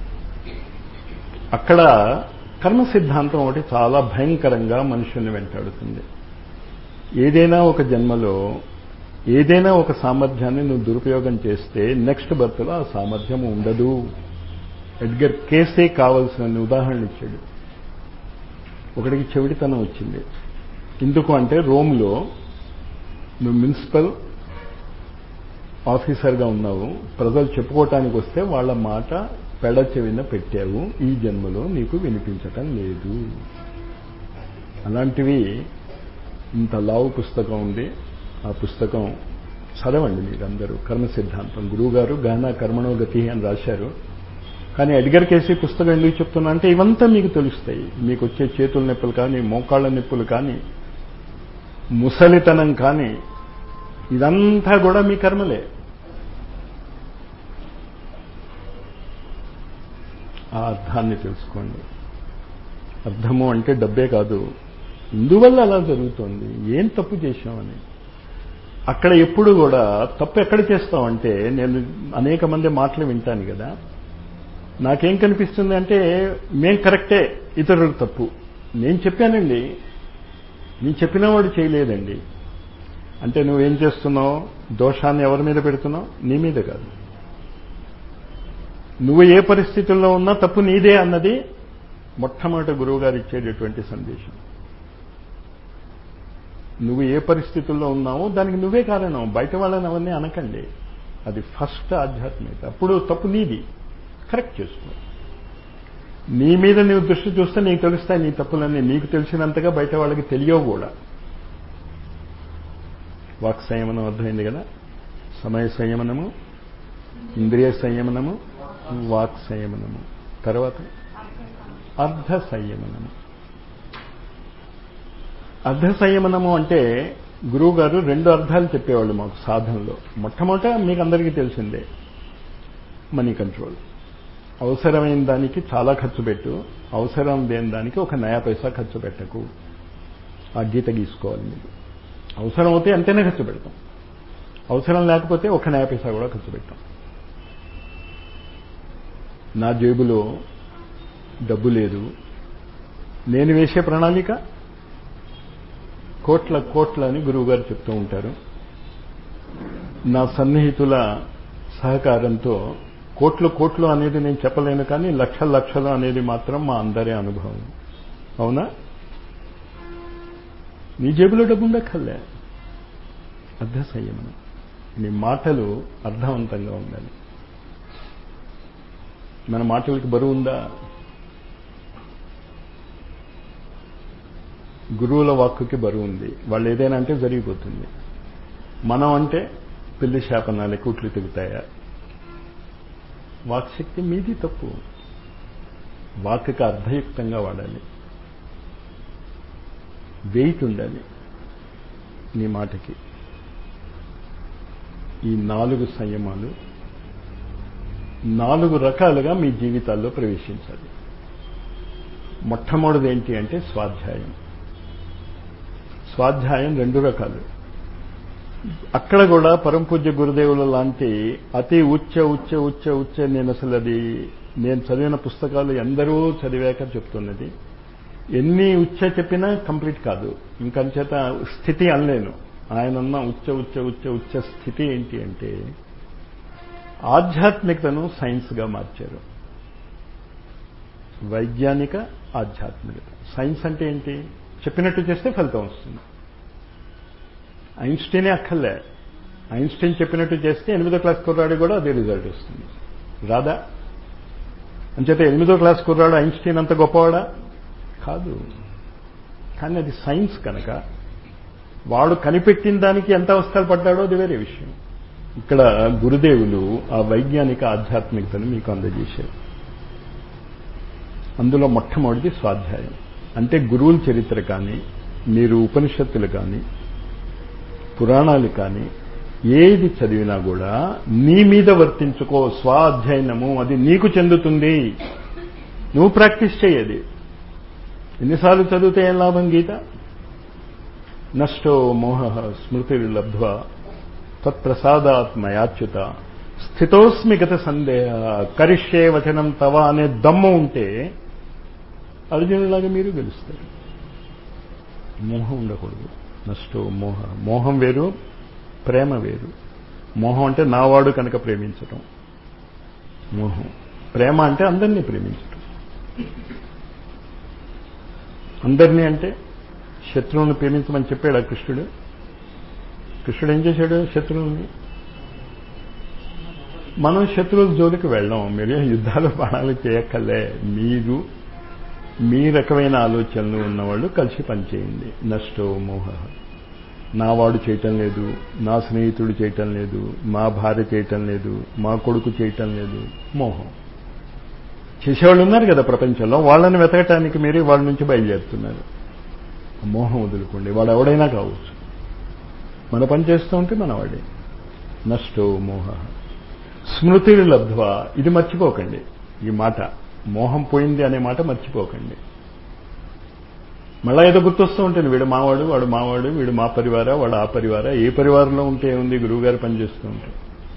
అక్కడ కర్మ సిద్ధాంతం ఒకటి చాలా భయంకరంగా మనుషుల్ని వెంటాడుతుంది ఏదైనా ఒక జన్మలో ఏదైనా ఒక సామర్థ్యాన్ని నువ్వు దురుపయోగం చేస్తే నెక్స్ట్ బర్త్లో ఆ సామర్థ్యం ఉండదు ఎడ్గర్ కేసే కావలసిన ఉదాహరణ ఇచ్చాడు ఒకడికి చెవిటితనం వచ్చింది ఎందుకు అంటే రోమ్లో నువ్వు మున్సిపల్ ఆఫీసర్గా ఉన్నావు ప్రజలు చెప్పుకోవటానికి వస్తే వాళ్ళ మాట పెడ చెవిన పెట్టావు ఈ జన్మలో నీకు వినిపించటం లేదు అలాంటివి ఇంత లావు పుస్తకం ఉంది ఆ పుస్తకం చదవండి మీరందరూ కర్మ సిద్ధాంతం గురువుగారు గహన కర్మణో గతి అని రాశారు కానీ ఎడ్గర్ కేసీ పుస్తకం ఎందుకు చెప్తున్నా అంటే ఇవంతా మీకు తెలుస్తాయి మీకు వచ్చే చేతుల నొప్పులు కానీ మోకాళ్ళ నొప్పులు కానీ ముసలితనం కానీ ఇదంతా కూడా మీ కర్మలే ఆ అర్థాన్ని తెలుసుకోండి అర్థము అంటే డబ్బే కాదు ఇందువల్ల అలా జరుగుతోంది ఏం తప్పు చేశామని అక్కడ ఎప్పుడు కూడా తప్పు ఎక్కడ చేస్తామంటే నేను అనేక మంది మాటలు వింటాను కదా నాకేం కనిపిస్తుంది అంటే మేం కరెక్టే ఇతరులకు తప్పు నేను చెప్పానండి నేను చెప్పిన వాడు చేయలేదండి అంటే నువ్వేం చేస్తున్నావు దోషాన్ని ఎవరి మీద పెడుతున్నావు నీ మీద కాదు నువ్వు ఏ పరిస్థితుల్లో ఉన్నా తప్పు నీదే అన్నది మొట్టమొదటి గురువు గారు ఇచ్చేటటువంటి సందేశం నువ్వు ఏ పరిస్థితుల్లో ఉన్నావో దానికి నువ్వే కారణం బయట వాళ్ళని అవన్నీ అనకండి అది ఫస్ట్ ఆధ్యాత్మికత అప్పుడు తప్పు నీది కరెక్ట్ చేసుకో నీ మీద నీవు దృష్టి చూస్తే నీకు తెలుస్తాయి నీ తప్పులన్నీ నీకు తెలిసినంతగా బయట వాళ్ళకి తెలియవు కూడా వాక్ సంయమనం అర్థమైంది కదా సమయ సంయమనము ఇంద్రియ సంయమనము వాక్ సంయమనము తర్వాత అర్ధ సంయమనము అర్ధ సంయమనము అంటే గురువు గారు రెండు అర్థాలు చెప్పేవాళ్ళు మాకు సాధనలో మొట్టమొదట మీకు అందరికీ తెలిసిందే మనీ కంట్రోల్ అవసరమైన దానికి చాలా ఖర్చు పెట్టు అవసరం లేని దానికి ఒక నయా పైసా ఖర్చు పెట్టకు ఆ గీత గీసుకోవాలి మీరు అవసరం అవుతే అంతేనే ఖర్చు పెడతాం అవసరం లేకపోతే ఒక నయా పైసా కూడా ఖర్చు పెట్టాం నా జేబులో డబ్బు లేదు నేను వేసే ప్రణాళిక కోట్ల కోట్ల అని గురువుగారు చెప్తూ ఉంటారు నా సన్నిహితుల సహకారంతో కోట్లు కోట్లు అనేది నేను చెప్పలేను కానీ లక్షల లక్షలు అనేది మాత్రం మా అందరి అనుభవం అవునా నీ జేబులో డబ్బు ఉండక్కర్లే అర్ధ సంయమనం నీ మాటలు అర్థవంతంగా ఉండాలి మన మాటలకి బరువు ఉందా గురువుల వాక్కుకి బరువు ఉంది వాళ్ళు ఏదైనా అంటే జరిగిపోతుంది మనం అంటే పిల్లి శాపనాలు కూట్లు తిరుగుతాయా వాక్శక్తి మీది తప్పు వాక్కి అర్థయుక్తంగా వాడాలి వెయిట్ ఉండాలి నీ మాటకి ఈ నాలుగు సంయమాలు నాలుగు రకాలుగా మీ జీవితాల్లో ప్రవేశించాలి మొట్టమొదటిది ఏంటి అంటే స్వాధ్యాయం స్వాధ్యాయం రెండు రకాలు అక్కడ కూడా పరంపూజ్య గురుదేవుల లాంటి అతి ఉచ్చ ఉచ్చ ఉచ్చ ఉచ్చ నేను అసలు అది నేను చదివిన పుస్తకాలు ఎందరూ చదివాక చెప్తున్నది ఎన్ని ఉచ్చ చెప్పినా కంప్లీట్ కాదు ఇంకంచేత స్థితి అనలేను ఆయనన్న ఉచ్చ ఉచ్చ ఉచ్చ ఉచ్చ స్థితి ఏంటి అంటే ఆధ్యాత్మికతను సైన్స్గా మార్చారు వైజ్ఞానిక ఆధ్యాత్మికత సైన్స్ అంటే ఏంటి చెప్పినట్టు చేస్తే ఫలితం వస్తుంది ఐన్స్టీనే అక్కర్లే ఐన్స్టీన్ చెప్పినట్టు చేస్తే ఎనిమిదో క్లాస్ కుర్రాడు కూడా అదే రిజల్ట్ వస్తుంది రాదా అంచేత ఎనిమిదో క్లాస్ కుర్రాడు ఐన్స్టీన్ అంత గొప్పవాడా కాదు కానీ అది సైన్స్ కనుక వాడు కనిపెట్టిన దానికి ఎంత అవస్థలు పడ్డాడో అది వేరే విషయం ఇక్కడ గురుదేవులు ఆ వైజ్ఞానిక ఆధ్యాత్మికతను మీకు అందజేశారు అందులో మొట్టమొదటిది స్వాధ్యాయం అంటే గురువుల చరిత్ర కానీ మీరు ఉపనిషత్తులు కానీ పురాణాలు కానీ ఏది చదివినా కూడా నీ మీద వర్తించుకో స్వాధ్యయనము అది నీకు చెందుతుంది నువ్వు ప్రాక్టీస్ చేయది ఎన్నిసార్లు చదివితే ఏం లాభం గీత నష్టో మోహ స్మృతిర్లబ్ధ్వా తత్ప్రసాదాత్మయాచ్యుత స్థితోస్మి గత సందేహ కరిష్యే వచనం తవ అనే దమ్ము ఉంటే అర్జునులాగా మీరు గెలుస్తారు మోహం ఉండకూడదు నష్టో మోహ మోహం వేరు ప్రేమ వేరు మోహం అంటే నావాడు కనుక ప్రేమించటం మోహం ప్రేమ అంటే అందరినీ ప్రేమించటం అందరినీ అంటే శత్రువుని ప్రేమించమని చెప్పాడు కృష్ణుడు కృష్ణుడు ఏం చేశాడు శత్రువుని మనం శత్రువుల జోలికి వెళ్ళాం మీరు యుద్ధాలు బాణాలు చేయక్కర్లే మీరు మీ రకమైన ఆలోచనలు ఉన్నవాళ్ళు కలిసి పనిచేయండి నష్టో మోహ నా వాడు చేయటం లేదు నా స్నేహితుడు చేయటం లేదు మా భార్య చేయటం లేదు మా కొడుకు చేయటం లేదు మోహం చేసేవాళ్ళు ఉన్నారు కదా ప్రపంచంలో వాళ్ళని వెతకటానికి మీరే వాళ్ళ నుంచి బయలుదేరుతున్నారు మోహం వదులుకోండి వాడు ఎవడైనా కావచ్చు మన పని చేస్తూ ఉంటే మనవాడే నష్టో మోహ స్మృతిని లబ్ధ్వా ఇది మర్చిపోకండి ఈ మాట మోహం పోయింది అనే మాట మర్చిపోకండి మళ్ళా ఏదో గుర్తొస్తూ ఉంటుంది వీడు మావాడు వాడు మావాడు వీడు మా పరివార వాడు ఆ పరివార ఏ పరివారంలో ఉంటే ఉంది గురువుగారు పనిచేస్తూ ఉంటే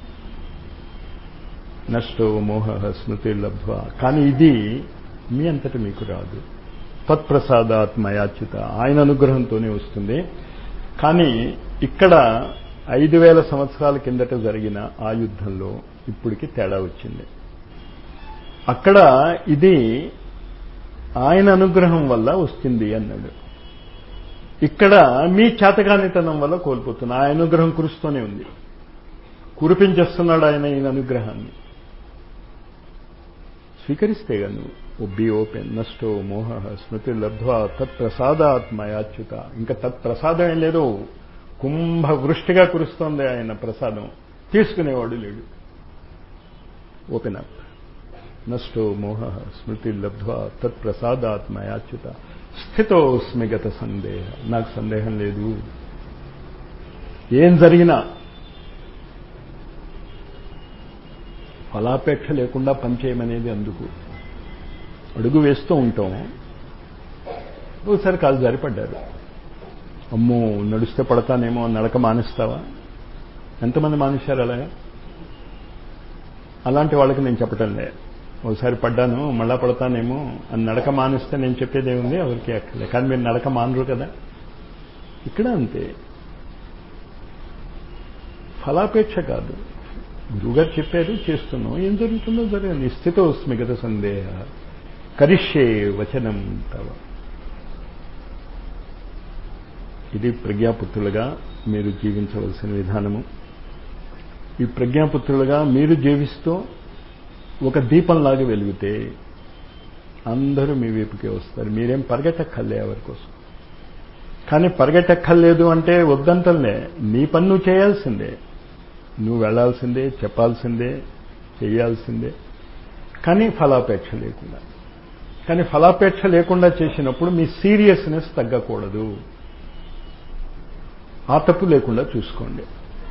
నష్టో మోహ స్మృతి లబ్ధ్వా కానీ ఇది మీ అంతటి మీకు రాదు తత్ప్రసాదాత్మయాచ్యుత ఆయన అనుగ్రహంతోనే వస్తుంది కానీ ఇక్కడ ఐదు వేల సంవత్సరాల కిందట జరిగిన ఆ యుద్ధంలో ఇప్పటికి తేడా వచ్చింది అక్కడ ఇది ఆయన అనుగ్రహం వల్ల వస్తుంది అన్నాడు ఇక్కడ మీ చేతకానితనం వల్ల కోల్పోతున్నా ఆయన అనుగ్రహం కురుస్తూనే ఉంది కురిపించేస్తున్నాడు ఆయన ఈయన అనుగ్రహాన్ని స్వీకరిస్తే నువ్వు బి ఓపెన్ నష్టో మోహ స్మృతి లబ్ధ్వా తత్ప్రసాదాత్మయాచ్యుత ఇంకా తత్ప్రసాదం ఏం లేదు కుంభ వృష్టిగా కురుస్తోంది ఆయన ప్రసాదం తీసుకునేవాడు లేడు ఓపెన్ అప్ నష్టో మోహ స్మృతి లబ్ధ్వా తత్ప్రసాదాత్మయాచ్యుత స్థితోస్మి గత సందేహ నాకు సందేహం లేదు ఏం జరిగినా ఫలాపేక్ష లేకుండా పనిచేయమనేది అందుకు అడుగు వేస్తూ ఉంటాం ఒకసారి కాలు జారిపడ్డారు అమ్మో నడిస్తే పడతానేమో నడక మానేస్తావా ఎంతమంది మానేశారు అలాగా అలాంటి వాళ్ళకి నేను చెప్పటం లే ఒకసారి పడ్డాను మళ్ళా పడతానేమో అని నడక మానేస్తే నేను చెప్పేది ఏముంది ఎవరికి అక్కర్లే కానీ మీరు నడక మానరు కదా ఇక్కడ అంతే ఫలాపేక్ష కాదు గురువుగారు చెప్పారు చేస్తున్నాం ఏం జరుగుతుందో జరిగింది స్థితో స్మిగత సందేహ కరిష్యే వచనం తవ ఇది ప్రజ్ఞాపుత్రులుగా మీరు జీవించవలసిన విధానము ఈ ప్రజ్ఞాపుత్రులుగా మీరు జీవిస్తూ ఒక దీపంలాగా వెలిగితే అందరూ మీ వైపుకే వస్తారు మీరేం పరిగెట్టక్కర్లే ఎవరి కోసం కానీ పరిగెట్టక్కర్లేదు అంటే వద్దంటలే నీ పని నువ్వు చేయాల్సిందే నువ్వు వెళ్లాల్సిందే చెప్పాల్సిందే చేయాల్సిందే కానీ ఫలాపేక్ష లేకుండా కానీ ఫలాపేక్ష లేకుండా చేసినప్పుడు మీ సీరియస్నెస్ తగ్గకూడదు ఆ తప్పు లేకుండా చూసుకోండి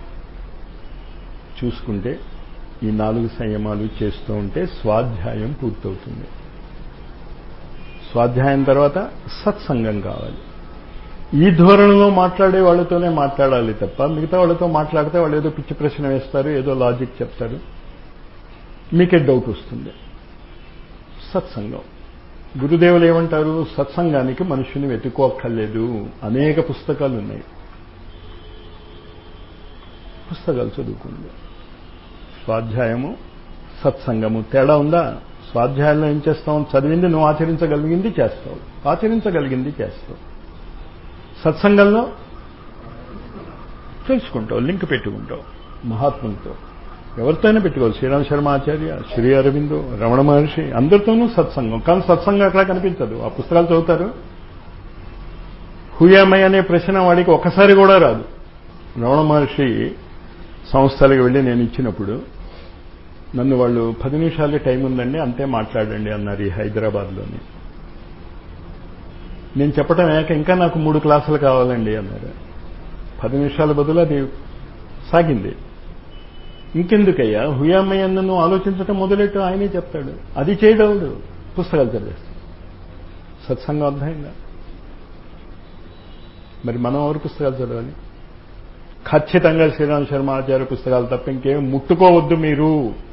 చూసుకుంటే ఈ నాలుగు సంయమాలు చేస్తూ ఉంటే స్వాధ్యాయం పూర్తవుతుంది స్వాధ్యాయం తర్వాత సత్సంగం కావాలి ఈ ధోరణిలో మాట్లాడే వాళ్ళతోనే మాట్లాడాలి తప్ప మిగతా వాళ్ళతో మాట్లాడితే వాళ్ళు ఏదో పిచ్చి ప్రశ్న వేస్తారు ఏదో లాజిక్ చెప్తారు మీకే డౌట్ వస్తుంది సత్సంగం గురుదేవులు ఏమంటారు సత్సంగానికి మనుషుని వెతుక్కోక్కర్లేదు అనేక పుస్తకాలు ఉన్నాయి పుస్తకాలు చదువుకోండి స్వాధ్యాయము సత్సంగము తేడా ఉందా స్వాధ్యాయంలో ఏం చేస్తావు చదివింది నువ్వు ఆచరించగలిగింది చేస్తావు ఆచరించగలిగింది చేస్తావు సత్సంగంలో తెలుసుకుంటావు లింక్ పెట్టుకుంటావు మహాత్ములతో ఎవరితోనే పెట్టుకోవాలి శ్రీరామ్ శర్మ ఆచార్య శ్రీ అరవిందో రమణ మహర్షి అందరితోనూ సత్సంగం కానీ సత్సంగం అక్కడ కనిపించదు ఆ పుస్తకాలు చదువుతారు హుయామై అనే ప్రశ్న వాడికి ఒక్కసారి కూడా రాదు రమణ మహర్షి సంస్థలకు వెళ్ళి నేను ఇచ్చినప్పుడు నన్ను వాళ్ళు పది నిమిషాలు టైం ఉందండి అంతే మాట్లాడండి అన్నారు ఈ హైదరాబాద్లోని నేను చెప్పటం ఏక ఇంకా నాకు మూడు క్లాసులు కావాలండి అన్నారు పది నిమిషాల బదులు అది సాగింది ఇంకెందుకయ్యా హుయామయ్యన్న నువ్వు ఆలోచించటం మొదలెట్టు ఆయనే చెప్తాడు అది చేయడవుడు పుస్తకాలు చదివేస్తాడు సత్సంగం అర్థమైందా మరి మనం ఎవరు పుస్తకాలు చదవాలి ఖచ్చితంగా శ్రీరామ్ శర్మ ఆచార్య పుస్తకాలు తప్ప ఇంకేం ముట్టుకోవద్దు మీరు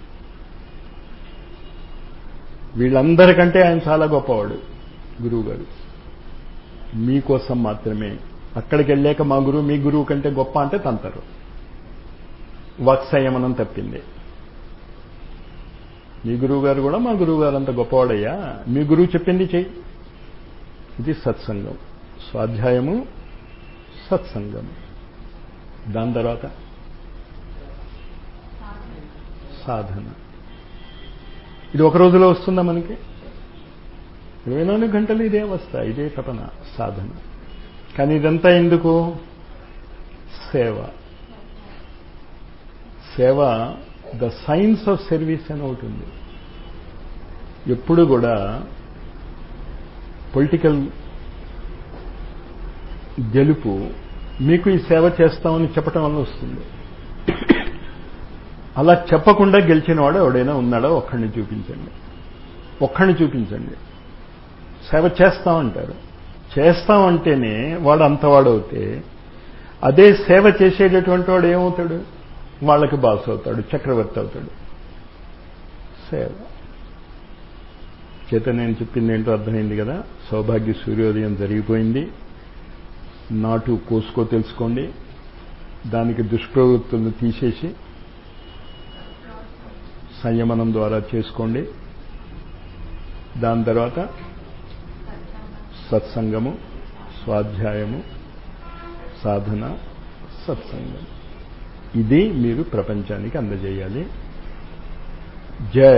వీళ్ళందరికంటే ఆయన చాలా గొప్పవాడు గురువు గారు మీకోసం మాత్రమే అక్కడికి వెళ్ళాక మా గురువు మీ గురువు కంటే గొప్ప అంటే తంతారు వాక్సంయమనం తప్పింది మీ గురువు గారు కూడా మా గురువు గారు అంత గొప్పవాడయ్యా మీ గురువు చెప్పింది చెయ్యి ఇది సత్సంగం స్వాధ్యాయము సత్సంగం దాని తర్వాత సాధన ఇది ఒక రోజులో వస్తుందా మనకి ఇరవై నాలుగు గంటలు ఇదే అవస్థ ఇదే తపన సాధన కానీ ఇదంతా ఎందుకు సేవ సేవ ద సైన్స్ ఆఫ్ సర్వీస్ అని ఒకటి ఉంది ఎప్పుడు కూడా పొలిటికల్ గెలుపు మీకు ఈ సేవ చేస్తామని చెప్పటం వల్ల వస్తుంది అలా చెప్పకుండా గెలిచిన వాడు ఎవడైనా ఉన్నాడో ఒక్కడిని చూపించండి ఒక్కడిని చూపించండి సేవ చేస్తామంటారు చేస్తామంటేనే వాడు అంతవాడవుతే అదే సేవ చేసేటటువంటి వాడు ఏమవుతాడు వాళ్ళకి బాస్ అవుతాడు చక్రవర్తి అవుతాడు సేవ చేత నేను చెప్పింది ఏంటో అర్థమైంది కదా సౌభాగ్య సూర్యోదయం జరిగిపోయింది నాటు కోసుకో తెలుసుకోండి దానికి దుష్ప్రవృత్తులను తీసేసి సంయమనం ద్వారా చేసుకోండి దాని తర్వాత సత్సంగము స్వాధ్యాయము సాధన సత్సంగం ఇది మీరు ప్రపంచానికి అందజేయాలి జై